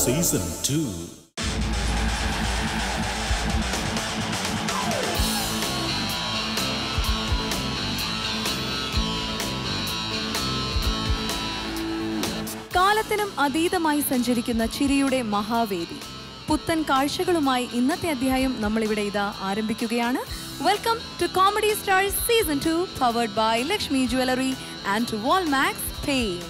Season 2. കാലത്തിനും അതീതമായി സഞ്ചരിക്കുന്ന ചിരിയുടെ മഹാവേദി പുത്തൻ കാഴ്ചകളുമായി ഇന്നത്തെ അധ്യായം നമ്മളിവിടെ ഇതാ ആരംഭിക്കുകയാണ് welcome to comedy stars season two powered by Lakshmi jewellery and to Walmax pains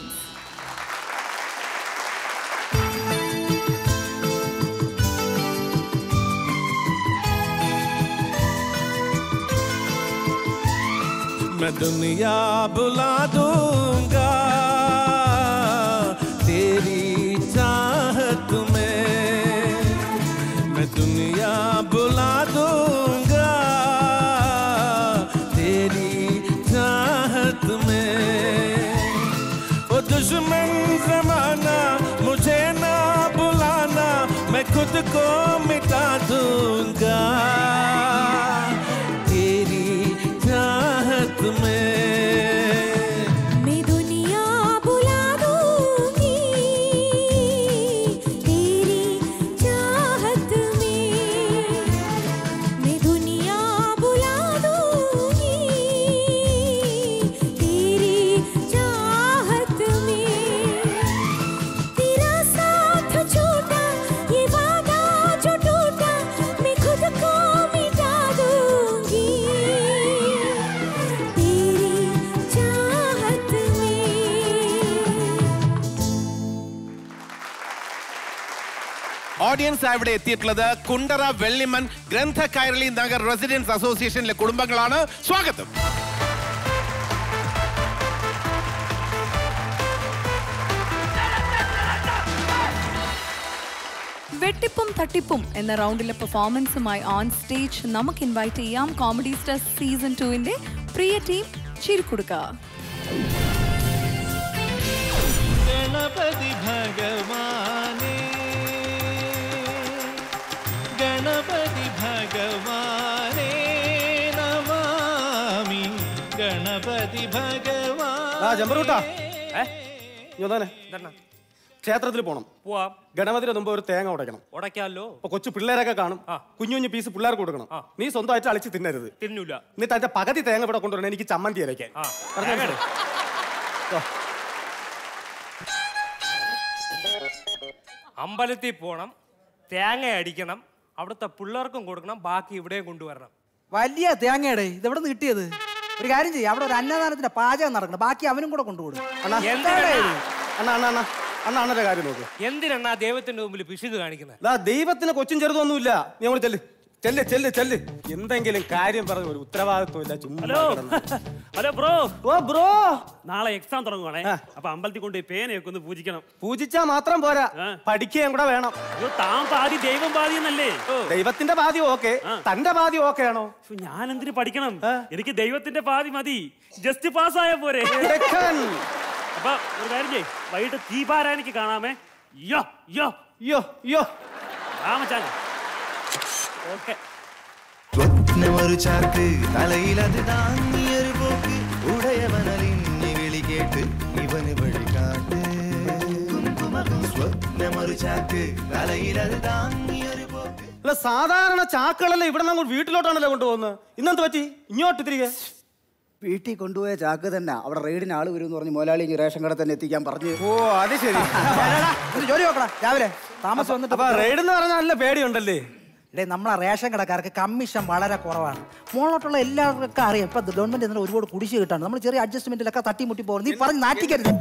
मैं दुनिया बुला दूंगा तेरी चाहत में मैं दुनिया बुला दूंगा तेरी चाहत में वो दुश्मन जमाना मुझे ना बुलाना मैं खुद को मिटा दूंगा तेरी चाहत में मैं दुनिया बुला दूंगी तेरी चाहत में मैं दुनिया बुला दूंगी तेरी चाहत में तेरा साथ छूटा ये वादा जो टूटा मैं खुद को मिटा दूंगी तेरी चाहत में ഓഡിയൻസ് ഇവിടെ എത്തിയിട്ടുള്ളത് കുണ്ടറ വെള്ളിമൺ ഗ്രന്ഥ കൈരളി നഗർ റെസിഡൻസ് അസോസിയേഷനിലെ കുടുംബങ്ങളാണ് സ്വാഗതം വെട്ടിപ്പും തട്ടിപ്പും എന്ന റൗണ്ടിലെ പെർഫോമൻസുമായി ഓൺ സ്റ്റേജ് നമുക്ക് ഇൻവൈറ്റ് ചെയ്യാം കോമഡി സ്റ്റാർ സീസൺ ടുവിന്റെ പ്രിയ ടീം ചിരിക്കുടുക്ക ഗണപതി ഭഗവാനേ ഗണപതി ഭഗവാനേ നമാമി ഗണപതി ആ ചെമ്പറൂട്ടാ ഭഗവാൻ ഇതാനെ ക്ഷേത്രത്തിൽ പോണം പോവാം ഗണപതിന് മുമ്പ് ഒരു തേങ്ങ ഉടയ്ക്കണം ഉടയ്ക്കാലോ അപ്പൊ കൊച്ചു പിള്ളേരൊക്കെ കാണും ആ. കുഞ്ഞു കുഞ്ഞു പീസ് പിള്ളേർക്ക് കൊടുക്കണം ആ. നീ സ്വന്തമായിട്ട് അളിച്ച് തിന്നരുത് തിന്നൂല എന്നിട്ട് അതിന്റെ പകുതി തേങ്ങ ഇവിടെ കൊണ്ടുവരണം എനിക്ക് ചമ്മന്തി അരയ്ക്കാൻ ആ പറഞ്ഞോ. തേങ്ങ എടു. അമ്പലത്തിൽ പോണം തേങ്ങ അടിക്കണം അവിടുത്തെ പിള്ളേർക്കും കൊടുക്കണം ബാക്കി ഇവിടെയും കൊണ്ടുവരണം വലിയ തേങ്ങയുടെ ഇത് എവിടെ നിന്ന് കിട്ടിയത് ഒരു കാര്യം ചെയ്യും അവിടെ ഒരു അന്നദാനത്തിന്റെ പാചകം നടക്കണം ബാക്കി അവനും കൂടെ കൊണ്ടുപോകും അണ്ണാ എന്തിനാ? അണ്ണാ അണ്ണാ അണ്ണാ അണ്ണാ അണ്ണന്റെ കാര്യം നോക്ക് എന്തിനാ ദൈവത്തിന്റെ മുമ്പിൽ പിശുക്ക് കാണിക്കുന്നത് ദാ ദൈവത്തിന് കൊച്ചും ചെറുതൊന്നുമില്ല നീ അങ്ങോട്ട് ചെല്ല് ചെല്ല് ചെല്ല് ചെല്ല് എന്തെങ്കിലും കാര്യം പറഞ്ഞ ഒരു ഉത്തരവാദിത്വം ഇല്ല ചുമ്മാ ഹലോ കിടന്ന്. ഹലോ ബ്രോ ഓ ബ്രോ നാളെ എക്സാം തുടങ്ങുവാണേ ആ. അപ്പൊ അമ്പലത്തിൽ കൊണ്ട് പേനയൊക്കെ ഒന്ന് പൂജിക്കണം പൂജിച്ചാ മാത്രം പോരാ ആ. പഠിക്കുകയും കൂടെ വേണം അയ്യോ താൻ പാതി ദൈവം പാതി എന്നല്ലേ ദൈവത്തിന്റെ പാതി ഓക്കെ ആ. തന്റെ പാതി ഓക്കെ ആണോ ശ്ശോ, ഞാൻ എന്തിനു പഠിക്കണം ആ. എനിക്ക് ദൈവത്തിന്റെ പാതി മതി ജസ്റ്റ് പാസ്സായ പോരെ എടുക്കാൻ. അപ്പൊ ഒരു കാര്യം ചെയ്യ് വൈകിട്ട് തീപാരാനിക്ക് കാണാമേ യോ യോ യ്യോ, യ്യോ. രാമച്ചാൻ ഓക്കെ സ്വപ്നമൊരു ചാക്ക് തലയിലത് താങ്ങിയൊരു പോക്ക് ഉടയവനലിഞ്ഞ് വിളി കേട്ട് ഇവന് വഴികാട്ട് സ്വപ്നമൊരു ചാക്ക് തലയിലത് താങ്ങിയൊരു പോക്ക് അല്ല സാധാരണ ചാക്കുകളല്ലേ ഇവിടെ നമ്മൾ വീട്ടിലോട്ടാണല്ലോ കൊണ്ടുപോകുന്നത് ഇന്നെന്ത് പറ്റി ഇങ്ങോട്ട് തിരികെ വീട്ടിൽ കൊണ്ടുപോയ ചാക്ക് തന്നെ അവിടെ റെയ്ഡിന് ആള് വരും എന്ന് പറഞ്ഞ് മുതലാളി ഇങ്ങ് റേഷൻ കട തന്നെ എത്തിക്കാൻ പറഞ്ഞു ഓ അത് ശരി ജോലി നോക്കടാ രാവിലെ താമസം വന്നിട്ട് അപ്പൊ റെയ്ഡ് എന്ന് പറഞ്ഞാൽ നല്ല പേടിയുണ്ടല്ലേ ഡേ നമ്മളെ റേഷൻ കടക്കാർക്ക് കമ്മീഷൻ വളരെ കുറവാണ് മുകളിലോട്ടുള്ള എല്ലാവർക്കും അറിയാം ഇപ്പൊ ഗവൺമെന്റ് എന്നാൽ ഒരുപാട് കുടിശ്ശിക കിട്ടാണ് നമ്മൾ ചെറിയ അഡ്ജസ്റ്റ്മെന്റിലൊക്കെ തട്ടിമുട്ടി പോകും നീ പറഞ്ഞ് നാട്ടിക്കരുത്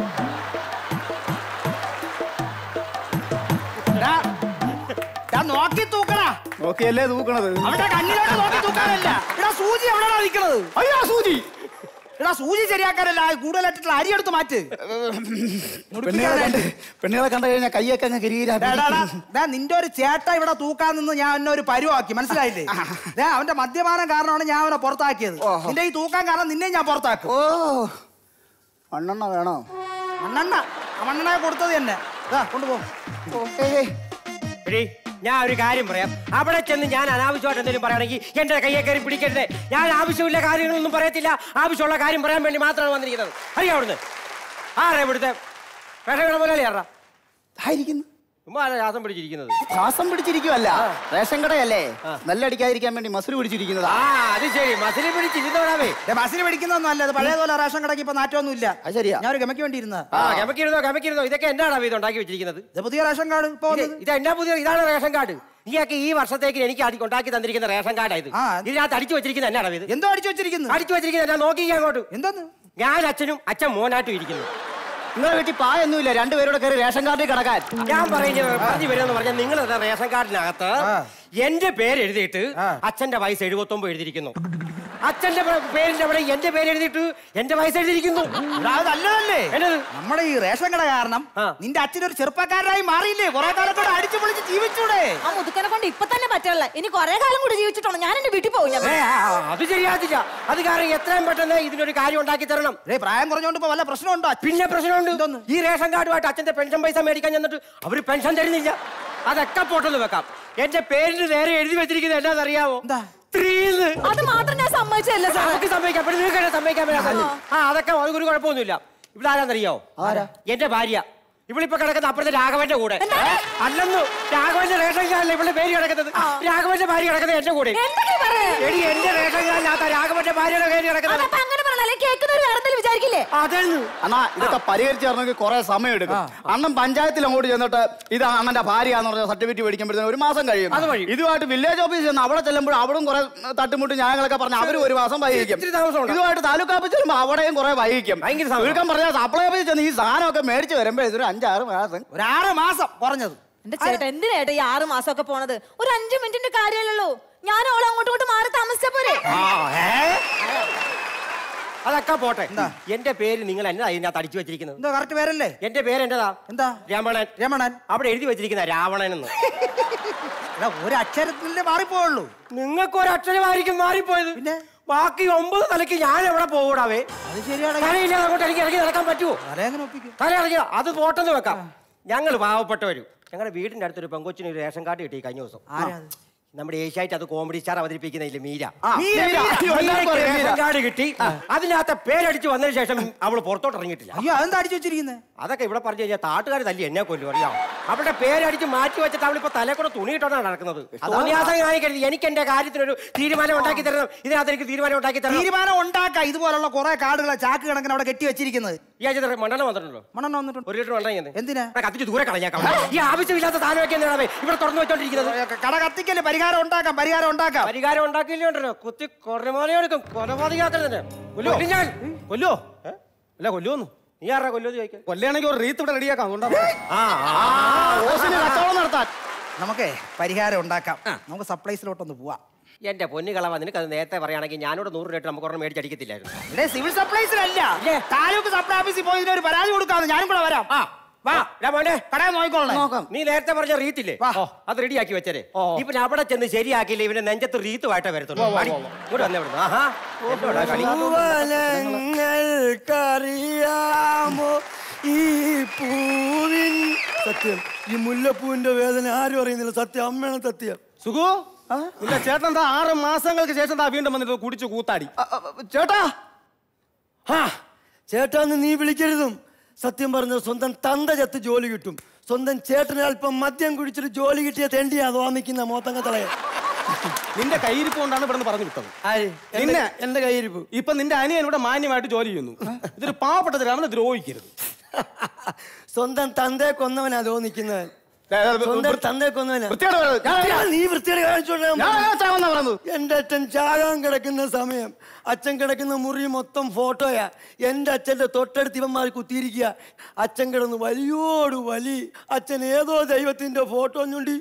ഡാ, ഡാ, നോക്കി തൂക്കടാ നോക്കിയല്ലേ തൂക്കണത് അവിടെ കണ്ണിലോട്ട് നോക്കി തൂക്കാനല്ല എടാ സൂചി എവിടെയാ നിൽക്കുന്നത് അയ്യോ സൂചി എടാ സൂചി ശരിയാക്കാനല്ല കൂടുതലായിട്ടുള്ള അരി എടുത്ത് മാറ്റ് പെണ്ണുങ്ങളെ കണ്ട് പെണ്ണുങ്ങളെ കണ്ടു കഴിഞ്ഞാൽ കയ്യൊക്കെ അങ്ങ് കിരീരാ ഡാ, ഡാ, ഡാ. ഡാ, നിന്റെ ഒരു ചേട്ട ഇവിടെ തൂക്കാൻ നിന്ന് ഞാൻ എന്നെ ഒരു പരുവാക്കി മനസ്സിലായില്ലേ ഡാ, അവന്റെ മദ്യപാനം കാരണമാണ് ഞാൻ അവനെ പുറത്താക്കിയത് നിന്റെ ഈ തൂക്കാൻ കാരണം നിന്നെ ഞാൻ പുറത്താക്കും ഓ മണ്ണെണ്ണ വേണോ മണ്ണെണ്ണ ആ മണ്ണെണ്ണ കൊടുത്തത് തന്നെ ദാ, കൊണ്ടുപോ എടീ, ഞാൻ ഒരു കാര്യം പറയാം അവിടെ ചെന്ന് ഞാൻ അനാവശ്യമായിട്ട് എന്തെങ്കിലും പറയുകയാണെങ്കിൽ എന്റെ കയ്യെ കയറി പിടിക്കരുത് ഞാൻ ആവശ്യമില്ല കാര്യങ്ങളൊന്നും പറയത്തില്ല ആവശ്യമുള്ള കാര്യം പറയാൻ വേണ്ടി മാത്രമാണ് വന്നിരിക്കുന്നത് അറിയാം അവിടുന്ന് ആരാ ഇവിടുത്തെ റേഷൻ കട മുതലാളി ആരാ ആയിരിക്കുന്നു ചുമ്മാ ആരാ ശ്വാസം പിടിച്ചിരിക്കുന്നത് ശ്വാസം പിടിച്ചിരിക്കുവല്ല റേഷൻ കടയല്ലേ നെല്ലടിക്കാതിരിക്കാൻ വേണ്ടി മസിൽ പിടിച്ചിരിക്കുന്നതാ ആ അത് ശരി മസിൽ പിടിച്ചിരുന്നോടാവേ ബസ്സിന് പിടിക്കുന്നൊന്നും അല്ല അത് പഴയതുപോലെ റേഷൻ കടയ്ക്ക് ഇപ്പൊ നാറ്റമൊന്നും ഇല്ല അത് ശരിയാ ഞാൻ ഒരു ഗമയ്ക്ക് വേണ്ടി ഇരുന്ന ആ ഗമക്കിരുന്നോ ഗമക്കിരുന്നോ ഇതൊക്കെ എന്നാണ് ഇത് ഉണ്ടാക്കി വെച്ചിരിക്കുന്നത് ഇത് പുതിയ റേഷൻ കാർഡ് ഇപ്പൊ ഇത് വന്നത് ഇത് എന്നാ പുതിയ ഇതാണ് റേഷൻ കാർഡ് നീയൊക്കെ ഈ വർഷത്തേക്ക് എനിക്ക് അടി- ഉണ്ടാക്കി തന്നിരിക്കുന്ന റേഷൻ കാർഡാ ഇത് ആ. ഇതിനകത്ത് അടിച്ചു വെച്ചിരിക്കുന്ന എന്നാണ് ഇത് എന്തോ അടിച്ചു വെച്ചിരിക്കുന്നു അടിച്ചു വെച്ചിരിക്കുന്ന എന്നാ നോക്കി അങ്ങോട്ട് എന്താന്ന് ഞാൻ അച്ഛനും അച്ഛൻ മോനായിട്ടും ഇരിക്കുന്നു നിങ്ങളെ വീട്ടിൽ പായൊന്നുമില്ല രണ്ടുപേരോട് കയറി റേഷൻ കാർഡിൽ കിടക്കാൻ ഞാൻ പറയുന്നത് പറഞ്ഞു വരുമെന്ന് പറഞ്ഞാൽ നിങ്ങൾ റേഷൻ കാർഡിനകത്ത് എന്റെ പേര് എഴുതിയിട്ട് അച്ഛന്റെ വയസ്സ് എഴുപത്തി ഒമ്പത് എഴുതിയിരിക്കുന്നു അച്ഛന്റെ പേ- പേരിന്റെ അവിടെ എന്റെ പേര് എഴുതിയിട്ട് എന്റെ വയസ്സ് എഴുതിയിരിക്കുന്നു എടാ, അതല്ലതല്ലേ എന്നത് നമ്മുടെ ഈ റേഷൻ കട കാരണം ആ. നിന്റെ അച്ഛനൊരു ചെറുപ്പക്കാരനായി മാറിയില്ലേ കുറെ കാലം കൂടെ അടിച്ചു പൊളിച്ച് ജീവിച്ചൂടെ ആ മുതുക്കനെ കൊണ്ട് ഇപ്പൊ തന്നെ പറ്റുള്ള ഇനി കൊറേ കാലം കൂടി ജീവിച്ചിട്ടുണ്ട് ഞാൻ എന്റെ വീട്ടിൽ പോകും ഞാൻ ഏ, ആ, ആ, അത് ശരിയാത്തില്ല അത് കാരണം എത്രയും പെട്ടെന്ന് ഇതിനൊരു കാര്യം ഉണ്ടാക്കി തരണം ഏ പ്രായം കുറഞ്ഞോണ്ട് ഇപ്പൊ വല്ല പ്രശ്നമുണ്ടോ പിന്നെ പ്രശ്നമുണ്ട് എന്തോന്ന്? ഈ റേഷൻ കാർഡുമായിട്ട് അച്ഛന്റെ പെൻഷൻ പൈസ മേടിക്കാൻ ചെന്നിട്ട് അവര് പെൻഷൻ തരുന്നില്ല അതൊക്കെ പോട്ടെന്ന് വെക്കാം എന്റെ പേരിന് നേരെ എഴുതി വെച്ചിരിക്കുന്നത് എന്നാന്നറിയാവോ എന്താ? ത്രീന്ന് അത് മാത്രം ഞാൻ സമ്മതിച്ചല്ല സാർ നമുക്ക് സമ്മതിക്കാം പിന്നെ നിങ്ങൾക്ക് എന്നെ സമ്മതിക്കാൻ പറ്റാത്ത ആ അതൊക്കെ ഒരു ഒരു കുഴപ്പമൊന്നുമില്ല ഇവിടെ ആരാന്നറിയാവോ ആരാ? എന്റെ ഭാര്യ ഇവളിപ്പോ കിടക്കുന്ന അപ്പുറത്തെ രാഘവന്റെ കൂടെ അല്ലെന്ന് രാഘവന്റെ റേഷൻ കാർഡിൽ ഇവളുടെ പേര് കിടക്കുന്നത് രാഘവന്റെ ഭാര്യ കിടക്കുന്നത് എന്റെ കൂടെ എന്തൊക്കെ പറയാ എടി എന്റെ റേഷൻ കാർഡിനകത്ത രാഘവന്റെ ഭാര്യയുടെ പേര് കിടക്കുന്നത് അതപ്പൊ അങ്ങനെ പറഞ്ഞാലേ കേൾക്കുന്നവർ വേറെന്തെങ്കിലും വിചാരിക്കില്ലേ അതെന്ന് അണ്ണാ ഇതൊക്കെ പരിഹരിച്ച് തരണമെങ്കിൽ കുറെ സമയം എടുക്കും അണ്ണൻ പഞ്ചായത്തിൽ അങ്ങോട്ട് ചെന്നിട്ട് ഇത് അണ്ണന്റെ ഭാര്യയാന്ന് പറഞ്ഞ സർട്ടിഫിക്കറ്റ് മേടിക്കുമ്പോഴത്തേന് ഒരു മാസം കഴിയും അത് കഴിയും. ഇതുമായിട്ട് വില്ലേജ് ഓഫീസിൽ ചെന്ന് അവിടെ ചെല്ലുമ്പോൾ അവിടും കുറെ തട്ടുമുട്ട് ന്യായങ്ങളൊക്കെ പറഞ്ഞ് അവരും ഒരു മാസം വൈകിക്കും ഇച്ചിരി താമസമുണ്ട്. ഇതുമായിട്ട് താലൂക്ക് ഓഫീസിൽ ചെല്ലുമ്പോൾ അവിടെയും കുറെ വൈകിക്കും ഭയങ്കര താമസം. ചുരുക്കം പറഞ്ഞാൽ സപ്ലൈ ഓഫീസിൽ ചെന്ന് ഈ സാധനമൊക്കെ മേടിച്ച് വരുമ്പോൾ ഇതൊരു അഞ്ചാറ് മാസം ഒരു ആറ് മാസം കുറഞ്ഞത് എന്റെ ചേട്ടാ എന്തിനാ ഏട്ടാ ഈ ആറ് മാസം ഒക്കെ പോണത് ഒരു അഞ്ചു മിനിറ്റിന്റെ കാര്യമല്ലല്ലോ ഞാൻ ഓളെ അങ്ങോട്ടും ഇങ്ങോട്ട് മാറി താമസിച്ച പോരെ അതൊക്കെ പോട്ടെ എന്റെ പേര് നിങ്ങൾ എന്നാ ഇതിനകത്ത് അടിച്ചു വെച്ചിരിക്കുന്നത് എന്തോ കറക്റ്റ് പേരല്ലേ എന്റെ പേര് എന്റേതാ എന്താ രമണൻ രമണൻ അവിടെ എഴുതി വെച്ചിരിക്കുന്ന രാവണൻ എന്ന് എടാ, ഒരു അക്ഷരത്തിലേ മാറിപ്പോയുള്ളൂ നിങ്ങൾക്ക് ഒരു അക്ഷരമായിരിക്കും മാറിപ്പോയത് പിന്നെ? ബാക്കി ഒമ്പത് തലയ്ക്ക് ഞാൻ എവിടെ പോകൂടാവേ അത് ശരിയാണ് തലയില്ലാതെ അങ്ങോട്ട് എനിക്ക് ഇറങ്ങി നടക്കാൻ പറ്റുമോ തലയെങ്ങനെ ഒപ്പിക്കും തല ഇറങ്ങി അത് പോട്ടെന്ന് വെക്കാം ഞങ്ങൾ പാവപ്പെട്ടവരും ഞങ്ങളുടെ വീടിന്റെ അടുത്തൊരു പെങ്കൊച്ചിന് ഒരു റേഷൻ കാർഡ് കിട്ടി കഴിഞ്ഞ ദിവസം ആരാ അത്? നമ്മുടെ ഏഷ്യായിട്ട് അത് കോമഡി സ്റ്റാർ അവതരിപ്പിക്കുന്നില്ല മീര ആ, മീര, മീര. മീര. എല്ലാവർക്കും അറിയാം, റേഷൻ മീര. കാർഡ് കിട്ടി അതിനകത്ത് പേരടിച്ച് വന്നതിന് ശേഷം അവള് പുറത്തോട്ട് ഇറങ്ങിയിട്ടില്ല അയ്യോ അതെന്താ അടിച്ചു വെച്ചിരിക്കുന്നത് അതൊക്കെ ഇവിടെ പറഞ്ഞു കഴിഞ്ഞാൽ താട്ടുകാർ തല്ലി എന്നെ കൊല്ലും അറിയാം അവളുടെ പേരടിച്ച് മാറ്റി വെച്ചിട്ട് അവളിപ്പോ തലേ കൂടെ തുണിയിട്ടോണ്ടാണ് നടക്കുന്നത് തോന്നിയാസം കാണിക്കരുത് എനിക്ക് എന്റെ കാര്യത്തിനൊരു തീരുമാനം ഉണ്ടാക്കി തരണം ഇതിനകത്ത് എനിക്ക് തീരുമാനം ഉണ്ടാക്കി തരണം തീരുമാനം ഉണ്ടാക്കാം ഇതുപോലുള്ള കുറെ കാർഡുകളെ ചാക്ക് കണക്കിന് അവിടെ കെട്ടി വെച്ചിരിക്കുന്നത് ഈ ആഴ്ച മണ്ണെണ്ണ വന്നിട്ടുണ്ടോ മണ്ണെണ്ണ വന്നിട്ടുണ്ട് ഒരു ലിറ്റർ മണ്ണെണ്ണ എന്തിനാ? കത്തിച്ച് ദൂരെ കളഞ്ഞേക്കാം ഈ ആവശ്യമില്ലാത്ത സാധനമൊക്കെ എന്തിനാണ് ഇവിടെ തുറന്നു വെച്ചോണ്ടിരിക്കുന്നത് കട കത്തിക്കല് പരിഹാരം ഉണ്ടാക്കാം പരിഹാരം ഉണ്ടാക്കാം പരിഹാരം ഉണ്ടാക്കിയില്ലോണ്ടല്ലോ കുത്തി കൊറമാലയെടുക്കും കൊലപാതകാക്കരുത് കൊല്ലോ ഞാൻ കൊല്ലോ അല്ല കൊല്ലുവന്നു നീ ആരാ കൊല്ലോ ചോദിക്കാൻ കൊല്ലുകയാണെങ്കിൽ ഒരു റീത്ത് ഇവിടെ റെഡിയാക്കാം അതുകൊണ്ടാ ആ ആ, ഓസിന് കച്ചവടം നടത്താൻ നമുക്കേ പരിഹാരം ഉണ്ടാക്കാം നമുക്ക് സപ്ലൈസിലോട്ടൊന്ന് പോവാം എന്റെ പൊന്നു കളവ നിനക്ക് അത് നേരത്തെ പറയുകയാണെങ്കിൽ ഞാനോട് നൂറ് രൂപ നമുക്ക് ഒരെണ്ണം മേടിച്ചടിക്കത്തില്ലായിരുന്നു ഇവിടെ സിവിൽ സപ്ലൈസിലല്ല ഇല്ലേ? താലൂക്ക് സപ്ലൈ ഓഫീസിൽ പോയി ഇതിനൊരു പരാതി കൊടുക്കാന്ന് ഞാനും കൂടെ വരാം ആ വാ ഡാ മോനെ കടയിൽ നോക്കിക്കോളേ നോക്കാം നീ നേരത്തെ പറഞ്ഞ റീത്തില്ലേ വാ. ഓ, അത് റെഡിയാക്കി വെച്ചേ ഇപ്പൊ അവിടെ ചെന്ന് ശരിയാക്കിയില്ല ഇവന്റെ നെഞ്ചത്ത് റീത്തുമായിട്ടേ വരത്തുള്ളൂ വാടി. ഇങ്ങോട്ട് വന്നേ ഇവിടുന്ന്. ആഹാ എന്നോടാ കളി? നിങ്ങൾക്കറിയാമോ ഈ പൂവിൻ സത്യം ഈ മുല്ലപ്പൂവിന്റെ വേദന ആരും അറിയുന്നില്ല സത്യം അമ്മയാണ് സത്യം സുഖു ഇല്ല ചേട്ടൻ എന്താ ആറ് മാസങ്ങൾക്ക് ശേഷം എന്താ വീണ്ടും വന്നിട്ട് കുടിച്ചു കൂത്താടി ആ, ആ, ചേട്ടാ ആ ചേട്ടാന്ന് നീ വിളിക്കരുതും സത്യം പറഞ്ഞ സ്വന്തം തന്ത ചത്ത് ജോലി കിട്ടും സ്വന്തം ചേട്ടന് അല്പം മദ്യം കുടിച്ചിട്ട് ജോലി കിട്ടിയ തെണ്ടിയാ തോന്നിക്കുന്ന മോത്തങ്ങ തളയ നിന്റെ കയ്യിരിപ്പ് കൊണ്ടാണ് ഇവിടെ പറഞ്ഞു വിട്ടത് ആര് നിന്നെ? എന്റെ എന്റെ കയ്യിരിപ്പ് ഇപ്പൊ നിന്റെ അനിയൻ ഇവിടെ മാന്യമായിട്ട് ജോലി ചെയ്യുന്നു ഇതൊരു പാവപ്പെട്ടതിൽ അവനെ ദ്രോഹിക്കരുത് സ്വന്തം തന്തയെ കൊന്നവനാ തോന്നിക്കുന്നത് ദേ, ദേ, സ്വന്തം വൃത്തി- തന്തയെ കൊന്നവനാ വൃത്തികേട് പറയരുത്. ഞാൻ- വൃത്തികേട് നീ വൃത്തിയുടെ കാണിച്ചോണ്ടാ ഞാൻ ചാവന്നാ പറഞ്ഞത് എന്റെ അച്ഛൻ ചാകാൻ കിടക്കുന്ന സമയം അച്ഛൻ കിടക്കുന്ന മുറി മൊത്തം ഫോട്ടോയാ എന്റെ അച്ഛന്റെ തൊട്ടടുത്ത് ഇവന്മാർ കുത്തിയിരിക്കുക അച്ഛൻ കിടന്ന് വലിയോട് വലി അച്ഛൻ ഏതോ ദൈവത്തിന്റെ ഫോട്ടോ ഞുണ്ടി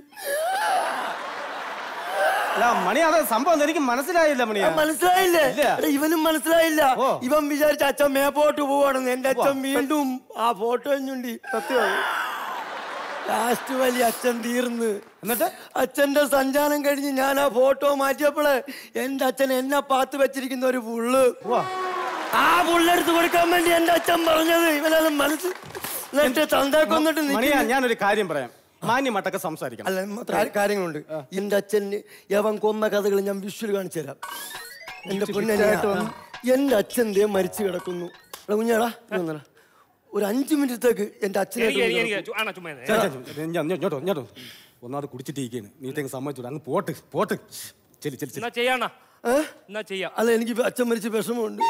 അല്ല മണി അത് സംഭവം എനിക്ക് മനസ്സിലായില്ല മണിയാ മനസ്സിലായില്ലേ ഇല്ല. എടാ, ഇവനും മനസ്സിലായില്ല ഓ. ഇവൻ വിചാരിച്ച അച്ഛൻ മേപ്പോട്ട് പോവാണെന്ന് എന്റെ അച്ഛൻ വീണ്ടും ആ ഫോട്ടോ ഞുണ്ടി സത്യം ലാസ്റ്റ് വലി അച്ഛൻ തീർന്ന് എന്നിട്ട് അച്ഛന്റെ സഞ്ചാരം കഴിഞ്ഞ് ഞാൻ ആ ഫോട്ടോ മാറ്റിയപ്പോള് എന്റെ അച്ഛൻ എന്നെ പാത്ത് വെച്ചിരിക്കുന്ന ഒരു പുള്ള് ആ പുള്ളെടുത്ത് കൊടുക്കാൻ വേണ്ടി എന്റെ അച്ഛൻ പറഞ്ഞത് ഇവനത് മനസ്സ് എന്നിട്ട് തന്തേ കൊന്നിട്ട് മണിയാ നിൽക്കുന്നു. ഞാനൊരു കാര്യം പറയാം മാന്യമായിട്ടൊക്കെ സംസാരിക്കണം അല്ല മാത്രം ആ കാര്യങ്ങളുണ്ട് എന്റെ അച്ഛന് യവൻ കൊന്ന കഥകൾ ഞാൻ വിഷ്വൽ കാണിച്ചു തരാം എന്റെ പൊന്നെ എന്റെ അച്ഛൻ ദേ മരിച്ചു കിടക്കുന്നു എടാ കുഞ്ഞാടാ ഇങ്ങ് വന്നെടാ. ഒരു അഞ്ചു മിനിറ്റത്തേക്ക് എന്റെ അച്ഛനെ എനിക്ക് എനിക്ക് എനിക്ക് ചു- അണ്ണാ ചുമ്മാ ഇരുന്നേ. ചേ, ചേ, ചേ, ഞാൻ- ഞാൻ- ഇങ്ങോട്ടോ ഇങ്ങോട്ടോ ഒന്നാമത് കുടിച്ചിട്ടിരിക്കുകയാണ് നീ തെങ്ങ് സമ്മതിച്ചു അങ്ങ് പോട്ട് പോട്ട് ചെല്ലി ചെല്ലി എന്നാ ചെല്ലി ചെയ്യാണ്ണ ഏ? എന്നാ ചെയ്യാം അല്ല എനിക്ക് അച്ഛൻ മരിച്ച വിഷമമുണ്ട്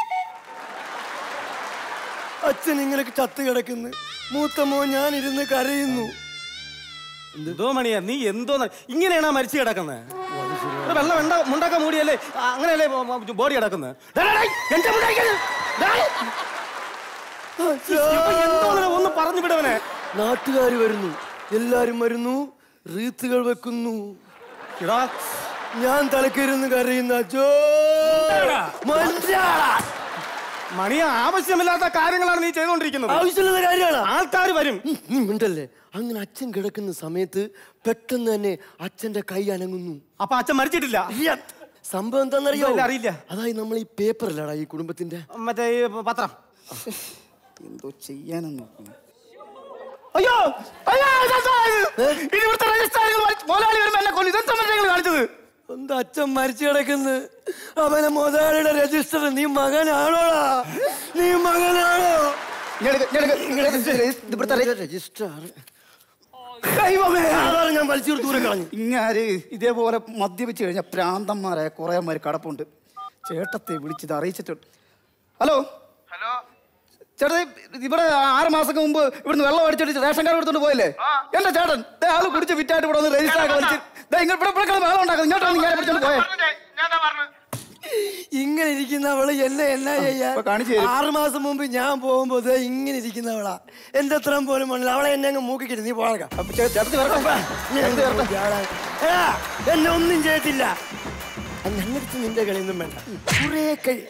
അച്ഛൻ ഇങ്ങനെ ചത്ത് കിടക്കുന്നു മൂത്ത മോൻ ഞാൻ ഇരുന്ന് കരയുന്നു എന്തോ മണിയാ നീ എന്തോ ഇങ്ങനെയാണോ മരിച്ചു കിടക്കുന്നത് വെള്ളം വെണ്ട മുണ്ടൊക്കെ മൂടിയല്ലേ ആ, അങ്ങനെയല്ലേ ബോഡി കിടക്കുന്നത് ഒന്ന് പറഞ്ഞു വിടവനെ നാട്ടുകാർ വരുന്നു എല്ലാരും വരുന്നു റീത്തുകൾ വെക്കുന്നു എടാ ഞാൻ തലക്കിരുന്ന് കരയുന്ന അച്ഛോ മണിയ ആവശ്യമില്ലാത്ത കാര്യങ്ങളാണ് നീ ചെയ്തുകൊണ്ടിരിക്കുന്നത് ആവശ്യമില്ലാത്ത കാര്യമാണ് ആൾക്കാർ വരും നീ മിണ്ടല്ലേ അങ്ങനെ അച്ഛൻ കിടക്കുന്ന സമയത്ത് പെട്ടെന്ന് തന്നെ അച്ഛന്റെ കൈ അനങ്ങുന്നു അപ്പൊ അച്ഛൻ മരിച്ചിട്ടില്ല ഇല്ല. സംഭവം എന്താണെന്നറിയോ ഇല്ല, അറിയില്ല. അതായത് നമ്മൾ ഈ പേപ്പറിലാടാ ഈ കുടുംബത്തിന്റെ മറ്റേ ഈ പത്രം എന്തോ ചെയ്യാനെന്ന് അയ്യോ അയ്യോ ഇതെന്താ ഇത്? ഇത് ഇവിടുത്തെ രജിസ്ട്രാറുകൾ വലി- മുതലാളി വരുമ്പോ എന്നെ കൊല്ലും ഇതെന്താ മറ്റേ നിങ്ങൾ കാണിച്ചത് എന്താ അച്ഛൻ മരിച്ചു കിടക്കുന്നു അവനെ മുതലാളിയുടെ രജിസ്റ്റർ നീ മകനാണോടാ നീ മകനാണോ രജിസ്റ്റർ ആധാരം ഞാൻ വലിച്ചു ദൂരെ കളഞ്ഞു ഇങ്ങാര് ഇതേപോലെ മദ്യപിച്ച് കഴിഞ്ഞ പ്രാന്തന്മാരായ കുറെ മാര് കടപ്പുണ്ട് ചേട്ടത്തെ വിളിച്ചത് അറിയിച്ചിട്ടുണ്ട് ഹലോ ഹലോ ചേട്ടാ ഇവിടെ ആറ് മാസം മുമ്പ് ഇവിടുന്ന് വെള്ളം അടിച്ചിട്ട് റേഷൻ കാർഡ് എടുത്തോണ്ട് പോയല്ലേ എന്റെ ചേട്ടൻ ദേ ആള് കുടിച്ച് വിറ്റായിട്ട് ഇവിടെ വന്ന് രജിസ്റ്റർ ആക്കി വലിച്ച് ദേ ഇങ്ങ- ഇവിടെ ഇവിടെ കിടന്ന് വെള്ളം ഉണ്ടാക്കുന്നത് ഇങ്ങോട്ടാണ് ഇങ്ങനെ പിടിച്ചോണ്ട് പോയെ ഇങ്ങനെ ഇരിക്കുന്നവള് എന്നെ എന്നാ ചെയ്യാൻ ഇപ്പൊ കാണിച്ചു തരും. ആറ് മാസം മുമ്പ് ഞാൻ പോകുമ്പോ ദേ ഇങ്ങനെ ഇരിക്കുന്നവളാ എന്റെ അത്രയും പോലും മണ്ണിൽ അവളെ എന്നെ അങ്ങ് മൂക്കിക്കിട്ട് നീ പോഴക്കാം എന്നെ ഒന്നും ചെയ്യത്തില്ല ഞങ്ങൾക്ക് നിന്റെ കളിയൊന്നും വേണ്ട കുറേ കഴി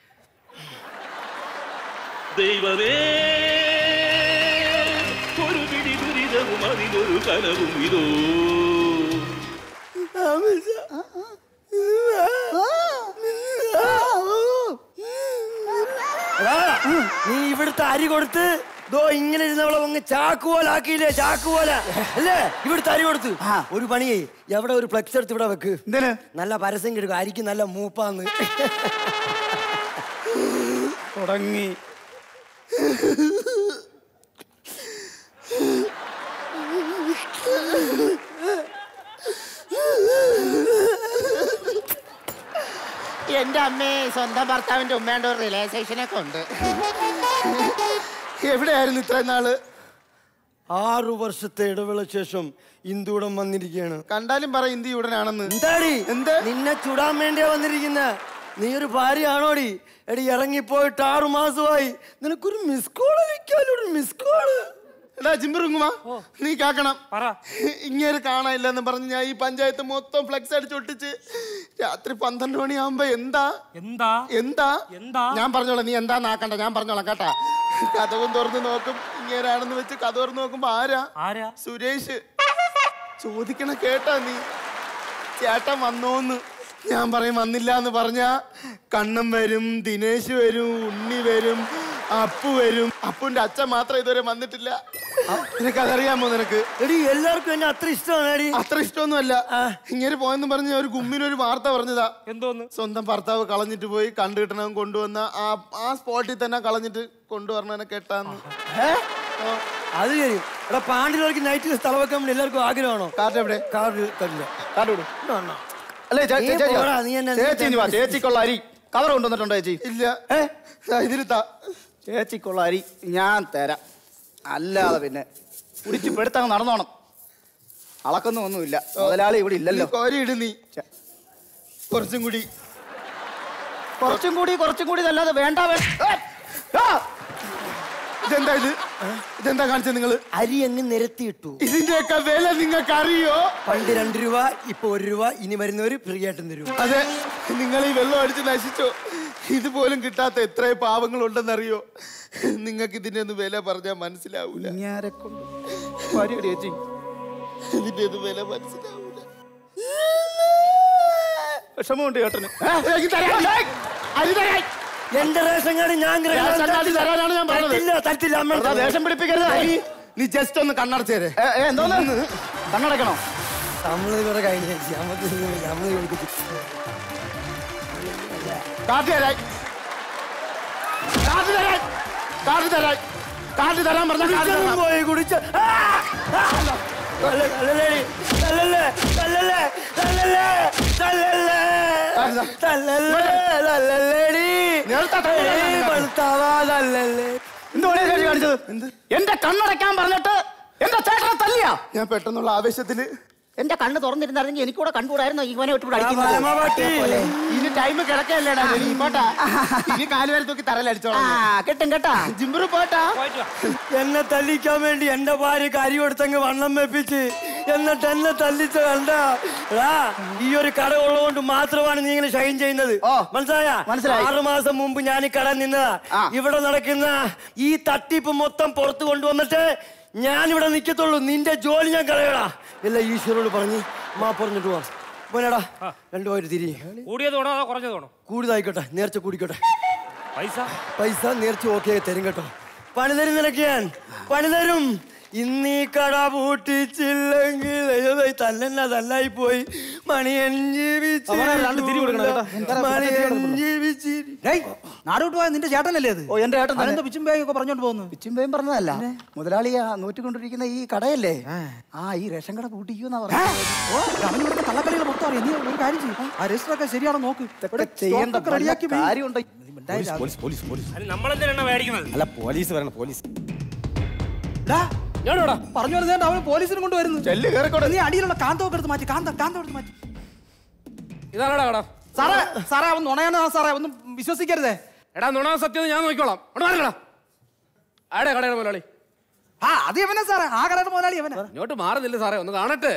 ദൈവമേ ഒരു പിടി ദുരിതവും അതിനൊരു കനവും ഇതോ എടാ, നീ ഇവിടുത്തെ അരി കൊടുത്ത് ദോ ഇങ്ങനെ ഇരുന്നവളെ അങ്ങ് ചാക്കുപോലാക്കിയില്ലേ ചാക്കുപോല അല്ലേ ഇവിടുത്തെ അരി കൊടുത്ത് ഒരു പണിയേ എവിടെ ഒരു ഫ്ലെക്സ് എടുത്ത് ഇവിടെ വെക്ക് നല്ല പരസ്യം കിടക്കും അരിക്ക് നല്ല മൂപ്പാന്ന് തുടങ്ങി എന്റെ അമ്മേ സ്വന്തം ഭർത്താവിന്റെ ഉമ്മേണ്ട ഒരു റിലേഷൻഷൻ ഒക്കെ ഉണ്ട് എവിടെയായിരുന്നു ഇത്രയും നാള് ആറു വർഷത്തെ ഇടവേള ശേഷം ഇന്ദുടം വന്നിരിക്കുകയാണ് കണ്ടാലും പറ ഇന്ത്യ ഉടനാണെന്ന് എന്താടി എന്ത് നിന്നെ ചുടാൻ വേണ്ടിയാ വന്നിരിക്കുന്ന നീ ഒരു ഭാര്യയാണോടി എടി ഇറങ്ങിപ്പോയിട്ട് ആറു മാസമായി നിനക്കൊരു മിസ് കോൾ അയക്കാലോ ഒരു മിസ് കോള് എടാ ജിമ്പറുങ്ങുമാ നീ കേക്കണം ഇങ്ങനെ കാണാനില്ലെന്ന് പറഞ്ഞ് ഞാൻ ഈ പഞ്ചായത്ത് മൊത്തം ഫ്ലെക്സ് അടിച്ചൊട്ടിച്ച് രാത്രി പന്ത്രണ്ട് മണിയാകുമ്പോ എന്താ എന്താ എന്താ എന്താ ഞാൻ പറഞ്ഞോളാം നീ എന്താന്ന് ആക്കണ്ട ഞാൻ പറഞ്ഞോളാം കേട്ടാ കഥവും തുറന്ന് നോക്കും ഇങ്ങേരാണെന്ന് വെച്ച് കഥ തുറന്ന് നോക്കുമ്പോ ആരാ ആരാ സുരേഷ് ചോദിക്കണ കേട്ടാ നീ ചേട്ടൻ വന്നോന്ന് ഞാൻ പറയും വന്നില്ല എന്ന് പറഞ്ഞ കണ്ണൻ വരും ദിനേശ് വരും ഉണ്ണി വരും അപ്പു വരും അപ്പുന്റെ അച്ഛൻ മാത്രം ഇതുവരെ വന്നിട്ടില്ല നിനക്ക് അതറിയാമോ നിനക്ക് എടി എല്ലാവർക്കും എന്നെ അത്ര ഇഷ്ടമാണ് അത്ര ഇഷ്ടമൊന്നുമല്ല ഇങ്ങനെ പോയെന്ന് പറഞ്ഞ് ഒരു ഗുമ്മിനൊരു വാർത്ത പറഞ്ഞതാ എന്തോന്ന് സ്വന്തം ഭർത്താവ് കളഞ്ഞിട്ട് പോയി കണ്ടു കിട്ടണം കൊണ്ടുവന്ന ആ ആ സ്പോട്ടിൽ തന്നെ കളഞ്ഞിട്ട് കൊണ്ടുവരണനെ കേട്ടാന്ന് അത് ശരി എടാ പാണ്ടിലോർക്ക് നൈറ്റിൽ സ്ഥലം വെക്കാൻ വേണ്ടി എല്ലാവർക്കും ആഗ്രഹമാണോ കാർഡ് എവിടെ കാർഡ് തരില്ല കാർഡ് വിടും അല്ലേ ചേ- നീ ചേച്ചി പോടാ, നീ എന്നെ- ചേച്ചി ഇനി വാ ചേച്ചിക്കുള്ള അരി കവർ കൊണ്ടുവന്നിട്ടുണ്ടോ ചേച്ചി ഇല്ല ഇതിൽ ചേച്ചിക്കുള്ള അരി ഞാൻ തരാം അല്ലാതെ പിന്നെ കുടിച്ച് പെടുത്തങ്ങ് നടന്നോണം അളക്കൊന്നും ഒന്നുമില്ല മുതലാളി ഇവിടെ ഇല്ലല്ലോ കോരി ഇട് നീ കുറച്ചും കൂടി കുറച്ചും കൂടി കുറച്ചും കൂടി അല്ലാതെ വേണ്ട വേ- ഏ! ആ! ഇതെന്താ ഇത് ഇതെന്താ കാണിച്ചത് നിങ്ങള് അരി അങ്ങ് നിരത്തിയിട്ടു ഇതിന്റെയൊക്കെ വില നിങ്ങൾക്ക് അറിയോ പണ്ട് രണ്ട് രൂപ ഇപ്പൊ ഒരു രൂപ ഇനി വരുന്നവര് ഫ്രീ ആയിട്ടും തരും അതെ നിങ്ങൾ ഈ വെള്ളം അടിച്ച് നശിച്ചോ ഇതുപോലും കിട്ടാത്ത എത്ര പാവങ്ങളുണ്ടെന്നറിയോ നിങ്ങൾക്ക് ഇതിന്റെ ഒന്നും വില പറഞ്ഞാൽ മനസ്സിലാവൂല വരികടി ചേച്ചി ഇതിന്റെ ഒന്നും വില മനസ്സിലാവൂല വിഷമമുണ്ട് ചേട്ടന് ഏ, എനിക്ക് തരാൻ, ഏ, അരി തരാൻ. എന്റെ റേഷൻ കാർഡ് ഞാൻ റേഷൻ കാർഡ് തരാനാണ് ഞാൻ പറഞ്ഞത്. തരത്തില്ല തരത്തില്ല അമ്മ വെറുതെ ദേഷ്യം പിടിപ്പിക്കരുത് അരി നീ ജസ്റ്റ് ഒന്ന് കണ്ണടച്ചേരെ ഏ, ഏ, എന്തോന്ന് കണ്ണടക്കണോ നമ്മള് ഇവിടെ കഴിഞ്ഞ നമുക്ക് നമ്മള് കൊടുക്കും കാർഡ് തരാൻ കാർഡ് തരാൻ കാർഡ് തരാൻ കാർഡ് തരാൻ പറഞ്ഞ കാർഡ് കുടിച്ചതും തരാം. പോയി കുടിച്ച ആ! ആ! തല്ല, തല്ലല്ലേടി. തല്ലല്ലേ, തല്ലല്ലേ, തല്ലല്ലേ, തല്ലല്ലേ. തല്ലല്ലേ, തല്ലല്ലേടി. ഏയ്, ഭർത്താവാ, തല്ലല്ലേ. എന്തുവാണ് ഈ ചേച്ചി കാണിച്ചത് എന്റെ കണ്ണടയ്ക്കാൻ പറഞ്ഞിട്ട് എന്റെ ചേട്ടനെ തല്ലിയാ ഞാൻ പെട്ടെന്നുള്ള ആവേശത്തില് എന്റെ കണ്ണ് തുറന്നിരുന്നായിരുന്നെങ്കിൽ എനിക്കൂടെ കണ്ടുകൂടായിരുന്നു ഇവനെ വിട്ട് ഇവിടെ ആ, പരമപട്ടി. അടിക്കുന്നത്. ഇനി ടൈം കിടക്കല്ലേടാ ഇനി പോട്ടാ ഇനി കാലുവരെ തൂക്കി തറലടിച്ചോളാം ആ, കിട്ടും കേട്ടാ ജിംബിറ് പോട്ടാ എന്നെ തല്ലിക്കാൻ വേണ്ടി എന്റെ ഭാര്യ കരി കൊടുത്തങ്ങ് വണ്ണം വെപ്പിച്ച് എന്നിട്ട് എന്നെ തല്ലിച്ച കണ്ട ഈ ഒരു കട ഉള്ളതുകൊണ്ട് മാത്രമാണ് നീ ഇങ്ങനെ ഷൈൻ ചെയ്യുന്നത് മനസ്സിലായ മനസ്സിലായി. ആറു മാസം മുമ്പ് ഞാൻ ഈ കട നിന്നതാ ഇവിടെ നടക്കുന്ന ഈ തട്ടിപ്പ് മൊത്തം പുറത്തു കൊണ്ടുവന്നിട്ട് ഞാൻ ഇവിടെ നിൽക്കത്തുള്ളൂ നിന്റെ ജോലി ഞാൻ കളയടാ ഇല്ല ഈശ്വരോട് പറഞ്ഞ് മാ പറഞ്ഞിട്ട് പോവാം പോലെടാ രണ്ടുപേര് തിരി കൂടിയത് വേണോ അതോ കുറഞ്ഞത് വേണോ കൂടുതലായിക്കോട്ടെ നേർച്ച കൂടിക്കോട്ടെ പൈസ പൈസ നേർച്ച ഓക്കെ തരും കേട്ടോ പണി തരും നിനക്ക് ഞാൻ പണി തരും ഇന്നീ കട പൂട്ടിച്ചില്ലെങ്കിൽ ദൈവമേ, തല്ലെന്ന തല്ലായി പോയി മണിയൻ ജീവിച്ചു അവനെ രണ്ട് തിരി കൊടുക്കണം കേട്ടോ. മണിയൻ ജീവിച്ചു നാടോട്ട് പോയ നിന്റെ ചേട്ടനല്ലേ അത് ഓ എന്റെ ഏട്ടൻ തന്നെ. അതെന്താ പിച്ചും ബാഗൊക്കെ പറഞ്ഞോണ്ട് പോകുന്നു പിച്ചുമ്പയും പറഞ്ഞതല്ല മുതലാളിയാ നൂറ്റിക്കൊണ്ടിരിക്കുന്ന ഈ കടയല്ലേ ആ ഈ റേഷൻ കട പൂട്ടിക്കൂന്നാ പറഞ്ഞത് അവനിവിടുത്തെ കള്ളക്കളികൾ മൊത്തം അറിയാം നീ ഒരു കാര്യം ചെയ്യും ആ രജിസ്റ്റർ ഒക്കെ ശരിയാണോ നോക്ക് ഇവിടെ ചെയ്യേണ്ട stock ഒക്കെ റെഡിയാക്കി വെയ്. കാര്യമുണ്ട് പോലീസ്, പോലീസ് പോലീസ് അത് നമ്മളെന്തിനാണ് മേടിക്കുന്നത് അല്ല പോലീസ് വരണം പോലീസ് ഡാ, പറഞ്ഞു വരുന്നേണ്ട അവൻ പോലീസിനും കൊണ്ട് വരുന്നു ചെല്ല് കേറിക്കോട്ടെ. നീ അടിയിലുള്ള കാന്തമൊക്കെ എടുത്ത് മാറ്റി കാന്തം കാന്തം എടുത്ത് മാറ്റി ഇതാണടാ കട സാറേ സാറേ അവൻ നുണയാനാ സാറേ ഒന്നും വിശ്വസിക്കരുതേ എടാ നുണ സത്യം ഞാൻ നോക്കിക്കോളാം അവിടെ മാറിക്കടാ ആടെ കടയുടെ മുതലാളി ആ അത് എവനാ സാറേ ആ കടയുടെ മുതലാളി എവനാ ഇങ്ങോട്ട് മാറുന്നില്ല സാറേ ഒന്ന് കാണട്ടെ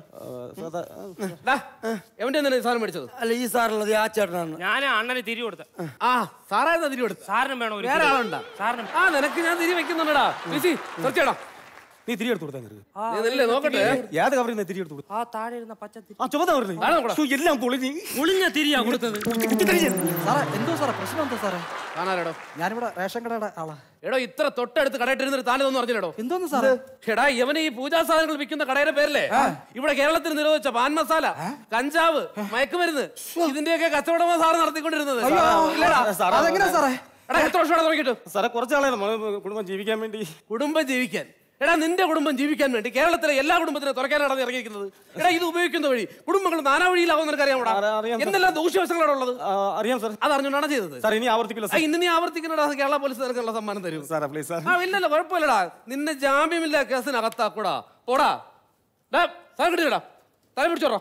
ഡാ, എവന്റെ എന്തിനാ ഈ സാധനം മേടിച്ചത് അല്ല ഈ സാറുള്ളത് ആ ചേട്ടനാണ് ഞാൻ അണ്ണന് തിരി കൊടുത്ത ആ സാറായിരുന്നു തിരി കൊടുത്ത് സാറിനും വേണോ ഒരു വേറെ തിരി? ആളുണ്ടാ സാറിനും ആ നിനക്ക് ഞാൻ തിരി വെക്കുന്നുണ്ടടാ ബിസി സെർച്ച് ചെയ്യടാ നീ തിരി എടുത്ത് കൊടുത്താ നിനക്ക്. നീ നില്ലേ നോക്കട്ടെ ഏത് കവറിൽ നിന്ന് തിരി എടുത്ത് കൊടുത്തു ആ താഴെ ഇരുന്ന പച്ച തിരി ആ ചുമന്ന കവറിൽ ആണോ നോക്കടാ? എല്ലാം പൊളിഞ്ഞ് ഒളിഞ്ഞ തിരിയാ കൊടുത്തത് സാറേ എന്തോ സാറേ പ്രശ്നം എന്താ സാറേ കാണാരടോ ഞാനിവിടെ റേഷൻ കടയുടെ ആളാ എടോ ഇത്ര തൊട്ടടുത്ത് കടയിട്ടിരുന്നിട്ട് താനൊന്നും അറിഞ്ഞില്ലടോ എന്തോന്ന് സാറേ എടാ ഇവന് ഈ പൂജാ സാധനങ്ങൾ വിൽക്കുന്ന കടയുടെ പേരല്ലേ ഇവിടെ കേരളത്തിൽ നിരോധിച്ച പാൻ മസാല കഞ്ചാവ് മയക്കുമരുന്ന് ഇതിന്റെയൊക്കെ കച്ചവടമാണ് സാറ് നടത്തിക്കൊണ്ടിരുന്നത് അയ്യോ, ഇല്ലടാ. അതെങ്ങനെയാ സാറേ എടാ എത്ര വർഷമാണ് തുടങ്ങിയിട്ട് സാറേ കുറച്ചാളെ കുടുംബം ജീവിക്കാൻ വേണ്ടി കുടുംബം ജീവിക്കാൻ എടാ നിന്റെ കുടുംബം ജീവിക്കാൻ വേണ്ടി കേരളത്തിലെ എല്ലാ കുടുംബത്തിനും തുറക്കാനാണ് ഇറങ്ങിയിരിക്കുന്നത് എടാ ഇത് ഉപയോഗിക്കുന്ന വഴി കുടുംബങ്ങൾ നാനാ വഴിയിലാവും നിനക്ക് അറിയാം, അറിയാം സർ. എന്തെല്ലാം ദൂഷ്യവശങ്ങളാണ് ഉള്ളത് ആ, അറിയാം സാർ അത് അറിഞ്ഞുകൊണ്ടാണ് ചെയ്തത് സാർ ഇനി ആവർത്തിക്കില്ല ആ, ഇന്ന് നീ ആവർത്തിക്കണടാ കേരള പോലീസ് നിനക്കുള്ള സമ്മാനം തരും സാറേ പ്ലീസ് സാർ ആ ഇല്ലല്ലോ കുഴപ്പമില്ലടാ നിന്നെ ജാമ്യമില്ല കേസിനകത്താക്കൂടാ പോടാ ഡാ സാധനം കിട്ടിയടാ തല പിടിച്ചോറോ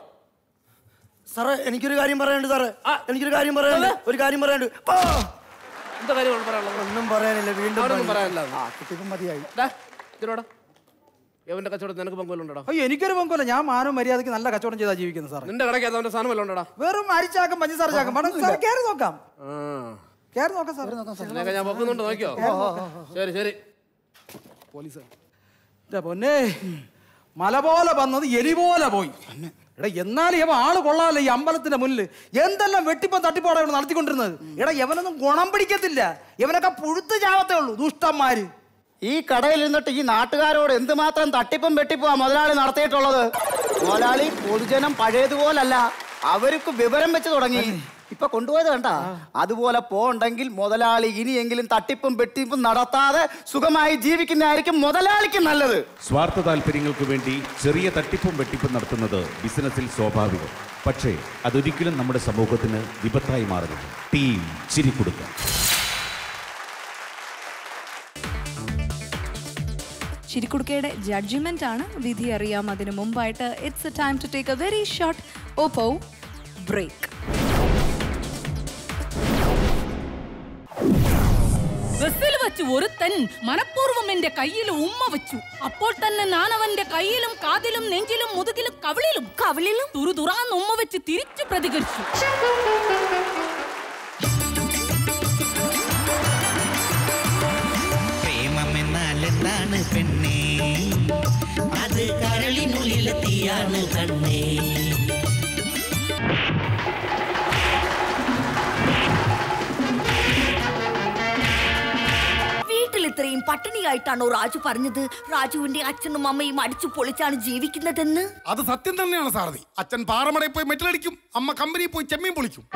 സാറേ എനിക്കൊരു കാര്യം പറയാനുണ്ട് സാറേ എനിക്കൊരു കാര്യം പറയാനുണ്ട് ഒരു കാര്യം പറയാനുണ്ട് ആ! എന്താ കാര്യം പറയാനുള്ളത് ഒന്നും പറയാനില്ല വീണ്ടും അവിടെ ഒന്നും പണി. പറയാനില്ല മതിയായി ഡാ ഇതിലൂടെ യവന്റെ കച്ചവടം നിനക്ക് പങ്കുവല്ലുണ്ടടാ അയ്യോ എനിക്കൊരു പങ്കുമില്ല ഞാൻ മാനവും മര്യാദയ്ക്ക് നല്ല കച്ചവടം ചെയ്താ ജീവിക്കുന്നത് സാറേ നിന്റെ കടയ്ക്ക് അവന്റെ സാധനം വല്ലതും ഉണ്ടടാ വെറും അരിച്ചാക്കും പഞ്ചസാര ചാക്കും വേണം സാർ കയറി നോക്കാം കയറി നോക്കാം സാർ ഇതിനൊക്കെ ഞാൻ പൊക്കുന്നുണ്ട് നോക്കിയോ ശരി ശരി പോലീസ് എന്റെ പൊന്നെ മല പോലെ വന്നത് എലി പോലെ പോയി എടാ എന്നാലും ഇവ ആള് കൊള്ളാമല്ലോ ഈ അമ്പലത്തിന്റെ മുന്നിൽ എന്തെല്ലാം വെട്ടിപ്പം തട്ടിപ്പോടെ ഇവിടെ നടത്തിക്കൊണ്ടിരുന്നത് എടാ ഇവനൊന്നും ഗുണം പിടിക്കത്തില്ല ഇവനൊക്കെ പുഴുത്ത് ചാവത്തേ ഉള്ളൂ ദുഷ്ടന്മാര് ഈ കടയിൽ നിന്നിട്ട് ഈ നാട്ടുകാരോട് എന്തുമാത്രം തട്ടിപ്പും വെട്ടിപ്പും ആ മുതലാളി നടത്തിയിട്ടുള്ളത് മുതലാളി പൊതുജനം പഴയതുപോലല്ല അവർക്ക് വിവരം വെച്ച് തുടങ്ങി ഇപ്പൊ കൊണ്ടുപോയത് കണ്ട അതുപോലെ പോണ്ടെങ്കിൽ മുതലാളി ഇനിയെങ്കിലും തട്ടിപ്പും വെട്ടിപ്പും നടത്താതെ സുഖമായി ജീവിക്കുന്നതായിരിക്കും മുതലാളിക്ക് നല്ലത് സ്വാർത്ഥ താല്പര്യങ്ങൾക്ക് വേണ്ടി ചെറിയ തട്ടിപ്പും വെട്ടിപ്പും നടത്തുന്നത് ബിസിനസ്സിൽ സ്വാഭാവികം പക്ഷേ അതൊരിക്കലും നമ്മുടെ സമൂഹത്തിന് വിപത്തായി മാറുന്നു ടീം ചിരിക്കൊടുക്കുക ചിരിക്കുടുക്കയുടെ ജഡ്ജ്മെന്റ് ആണ് വിധി അറിയാം അതിനു മുമ്പായിട്ട് it's a time to take a very short Oppo break ബസ്സിൽ വെച്ച് ഒരുത്തൻ മനഃപൂർവ്വം എന്റെ കയ്യിൽ ഉമ്മ വെച്ചു അപ്പോൾ തന്നെ ഞാൻ അവന്റെ കയ്യിലും കാതിലും നെഞ്ചിലും മുതുകിലും കവിളിലും കവിളിലും തുറുതുറാന്ന് ഉമ്മ വെച്ച് തിരിച്ചു പ്രതികരിച്ചു പ്രേമമെന്നാൽ എന്താണ് പെണ്ണേ അത് കരളിനുള്ളിലെ തീയാണ് കണ്ണേ വീട്ടിൽ ഇത്രയും പട്ടിണിയായിട്ടാണോ രാജു പറഞ്ഞത് രാജുവിന്റെ അച്ഛനും അമ്മയും അടിച്ചു പൊളിച്ചാണ് ജീവിക്കുന്നതെന്ന് അത് സത്യം തന്നെയാണ് സാറതി അച്ഛൻ പാറമടയിൽ പോയി മെറ്റലടിക്കും അമ്മ കമ്പനിയിൽ പോയി ചെമ്മീൻ പൊളിക്കും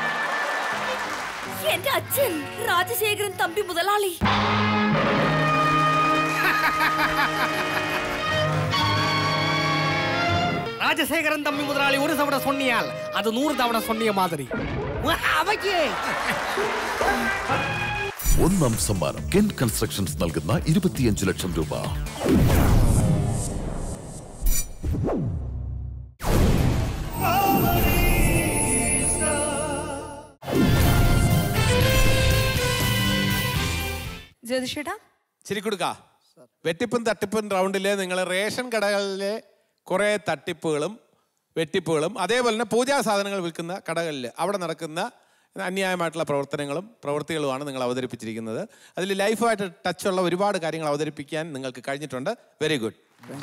എന്റെ അച്ഛൻ രാജശേഖരൻ തമ്പി മുതലാളി ராஜசேகரன் தம்பி முதலாளி ஒரு தவணை சொன்னியால் அது நூறு தவணை சொன்னிய மாதிரி അവയ്ക്ക് ഒന്നാം സമ്മാനം കെൻ കൺസ്ട്രക്ഷൻസ് നൽകുന്ന ഇരുപത്തിയഞ്ച് ലക്ഷം രൂപ ജ്യോതിഷേട്ടാ ശരി കൊടുക്ക വെട്ടിപ്പും തട്ടിപ്പും റൗണ്ടില് നിങ്ങൾ റേഷൻ കടകളിലെ കുറേ തട്ടിപ്പുകളും വെട്ടിപ്പുകളും അതേപോലെ തന്നെ പൂജാ സാധനങ്ങൾ വിൽക്കുന്ന കടകളിൽ അവിടെ നടക്കുന്ന അന്യായമായിട്ടുള്ള പ്രവർത്തനങ്ങളും പ്രവൃത്തികളുമാണ് നിങ്ങൾ അവതരിപ്പിച്ചിരിക്കുന്നത് അതിൽ ലൈഫായിട്ട് ടച്ചുള്ള ഒരുപാട് കാര്യങ്ങൾ അവതരിപ്പിക്കാൻ നിങ്ങൾക്ക് കഴിഞ്ഞിട്ടുണ്ട് വെരി ഗുഡ്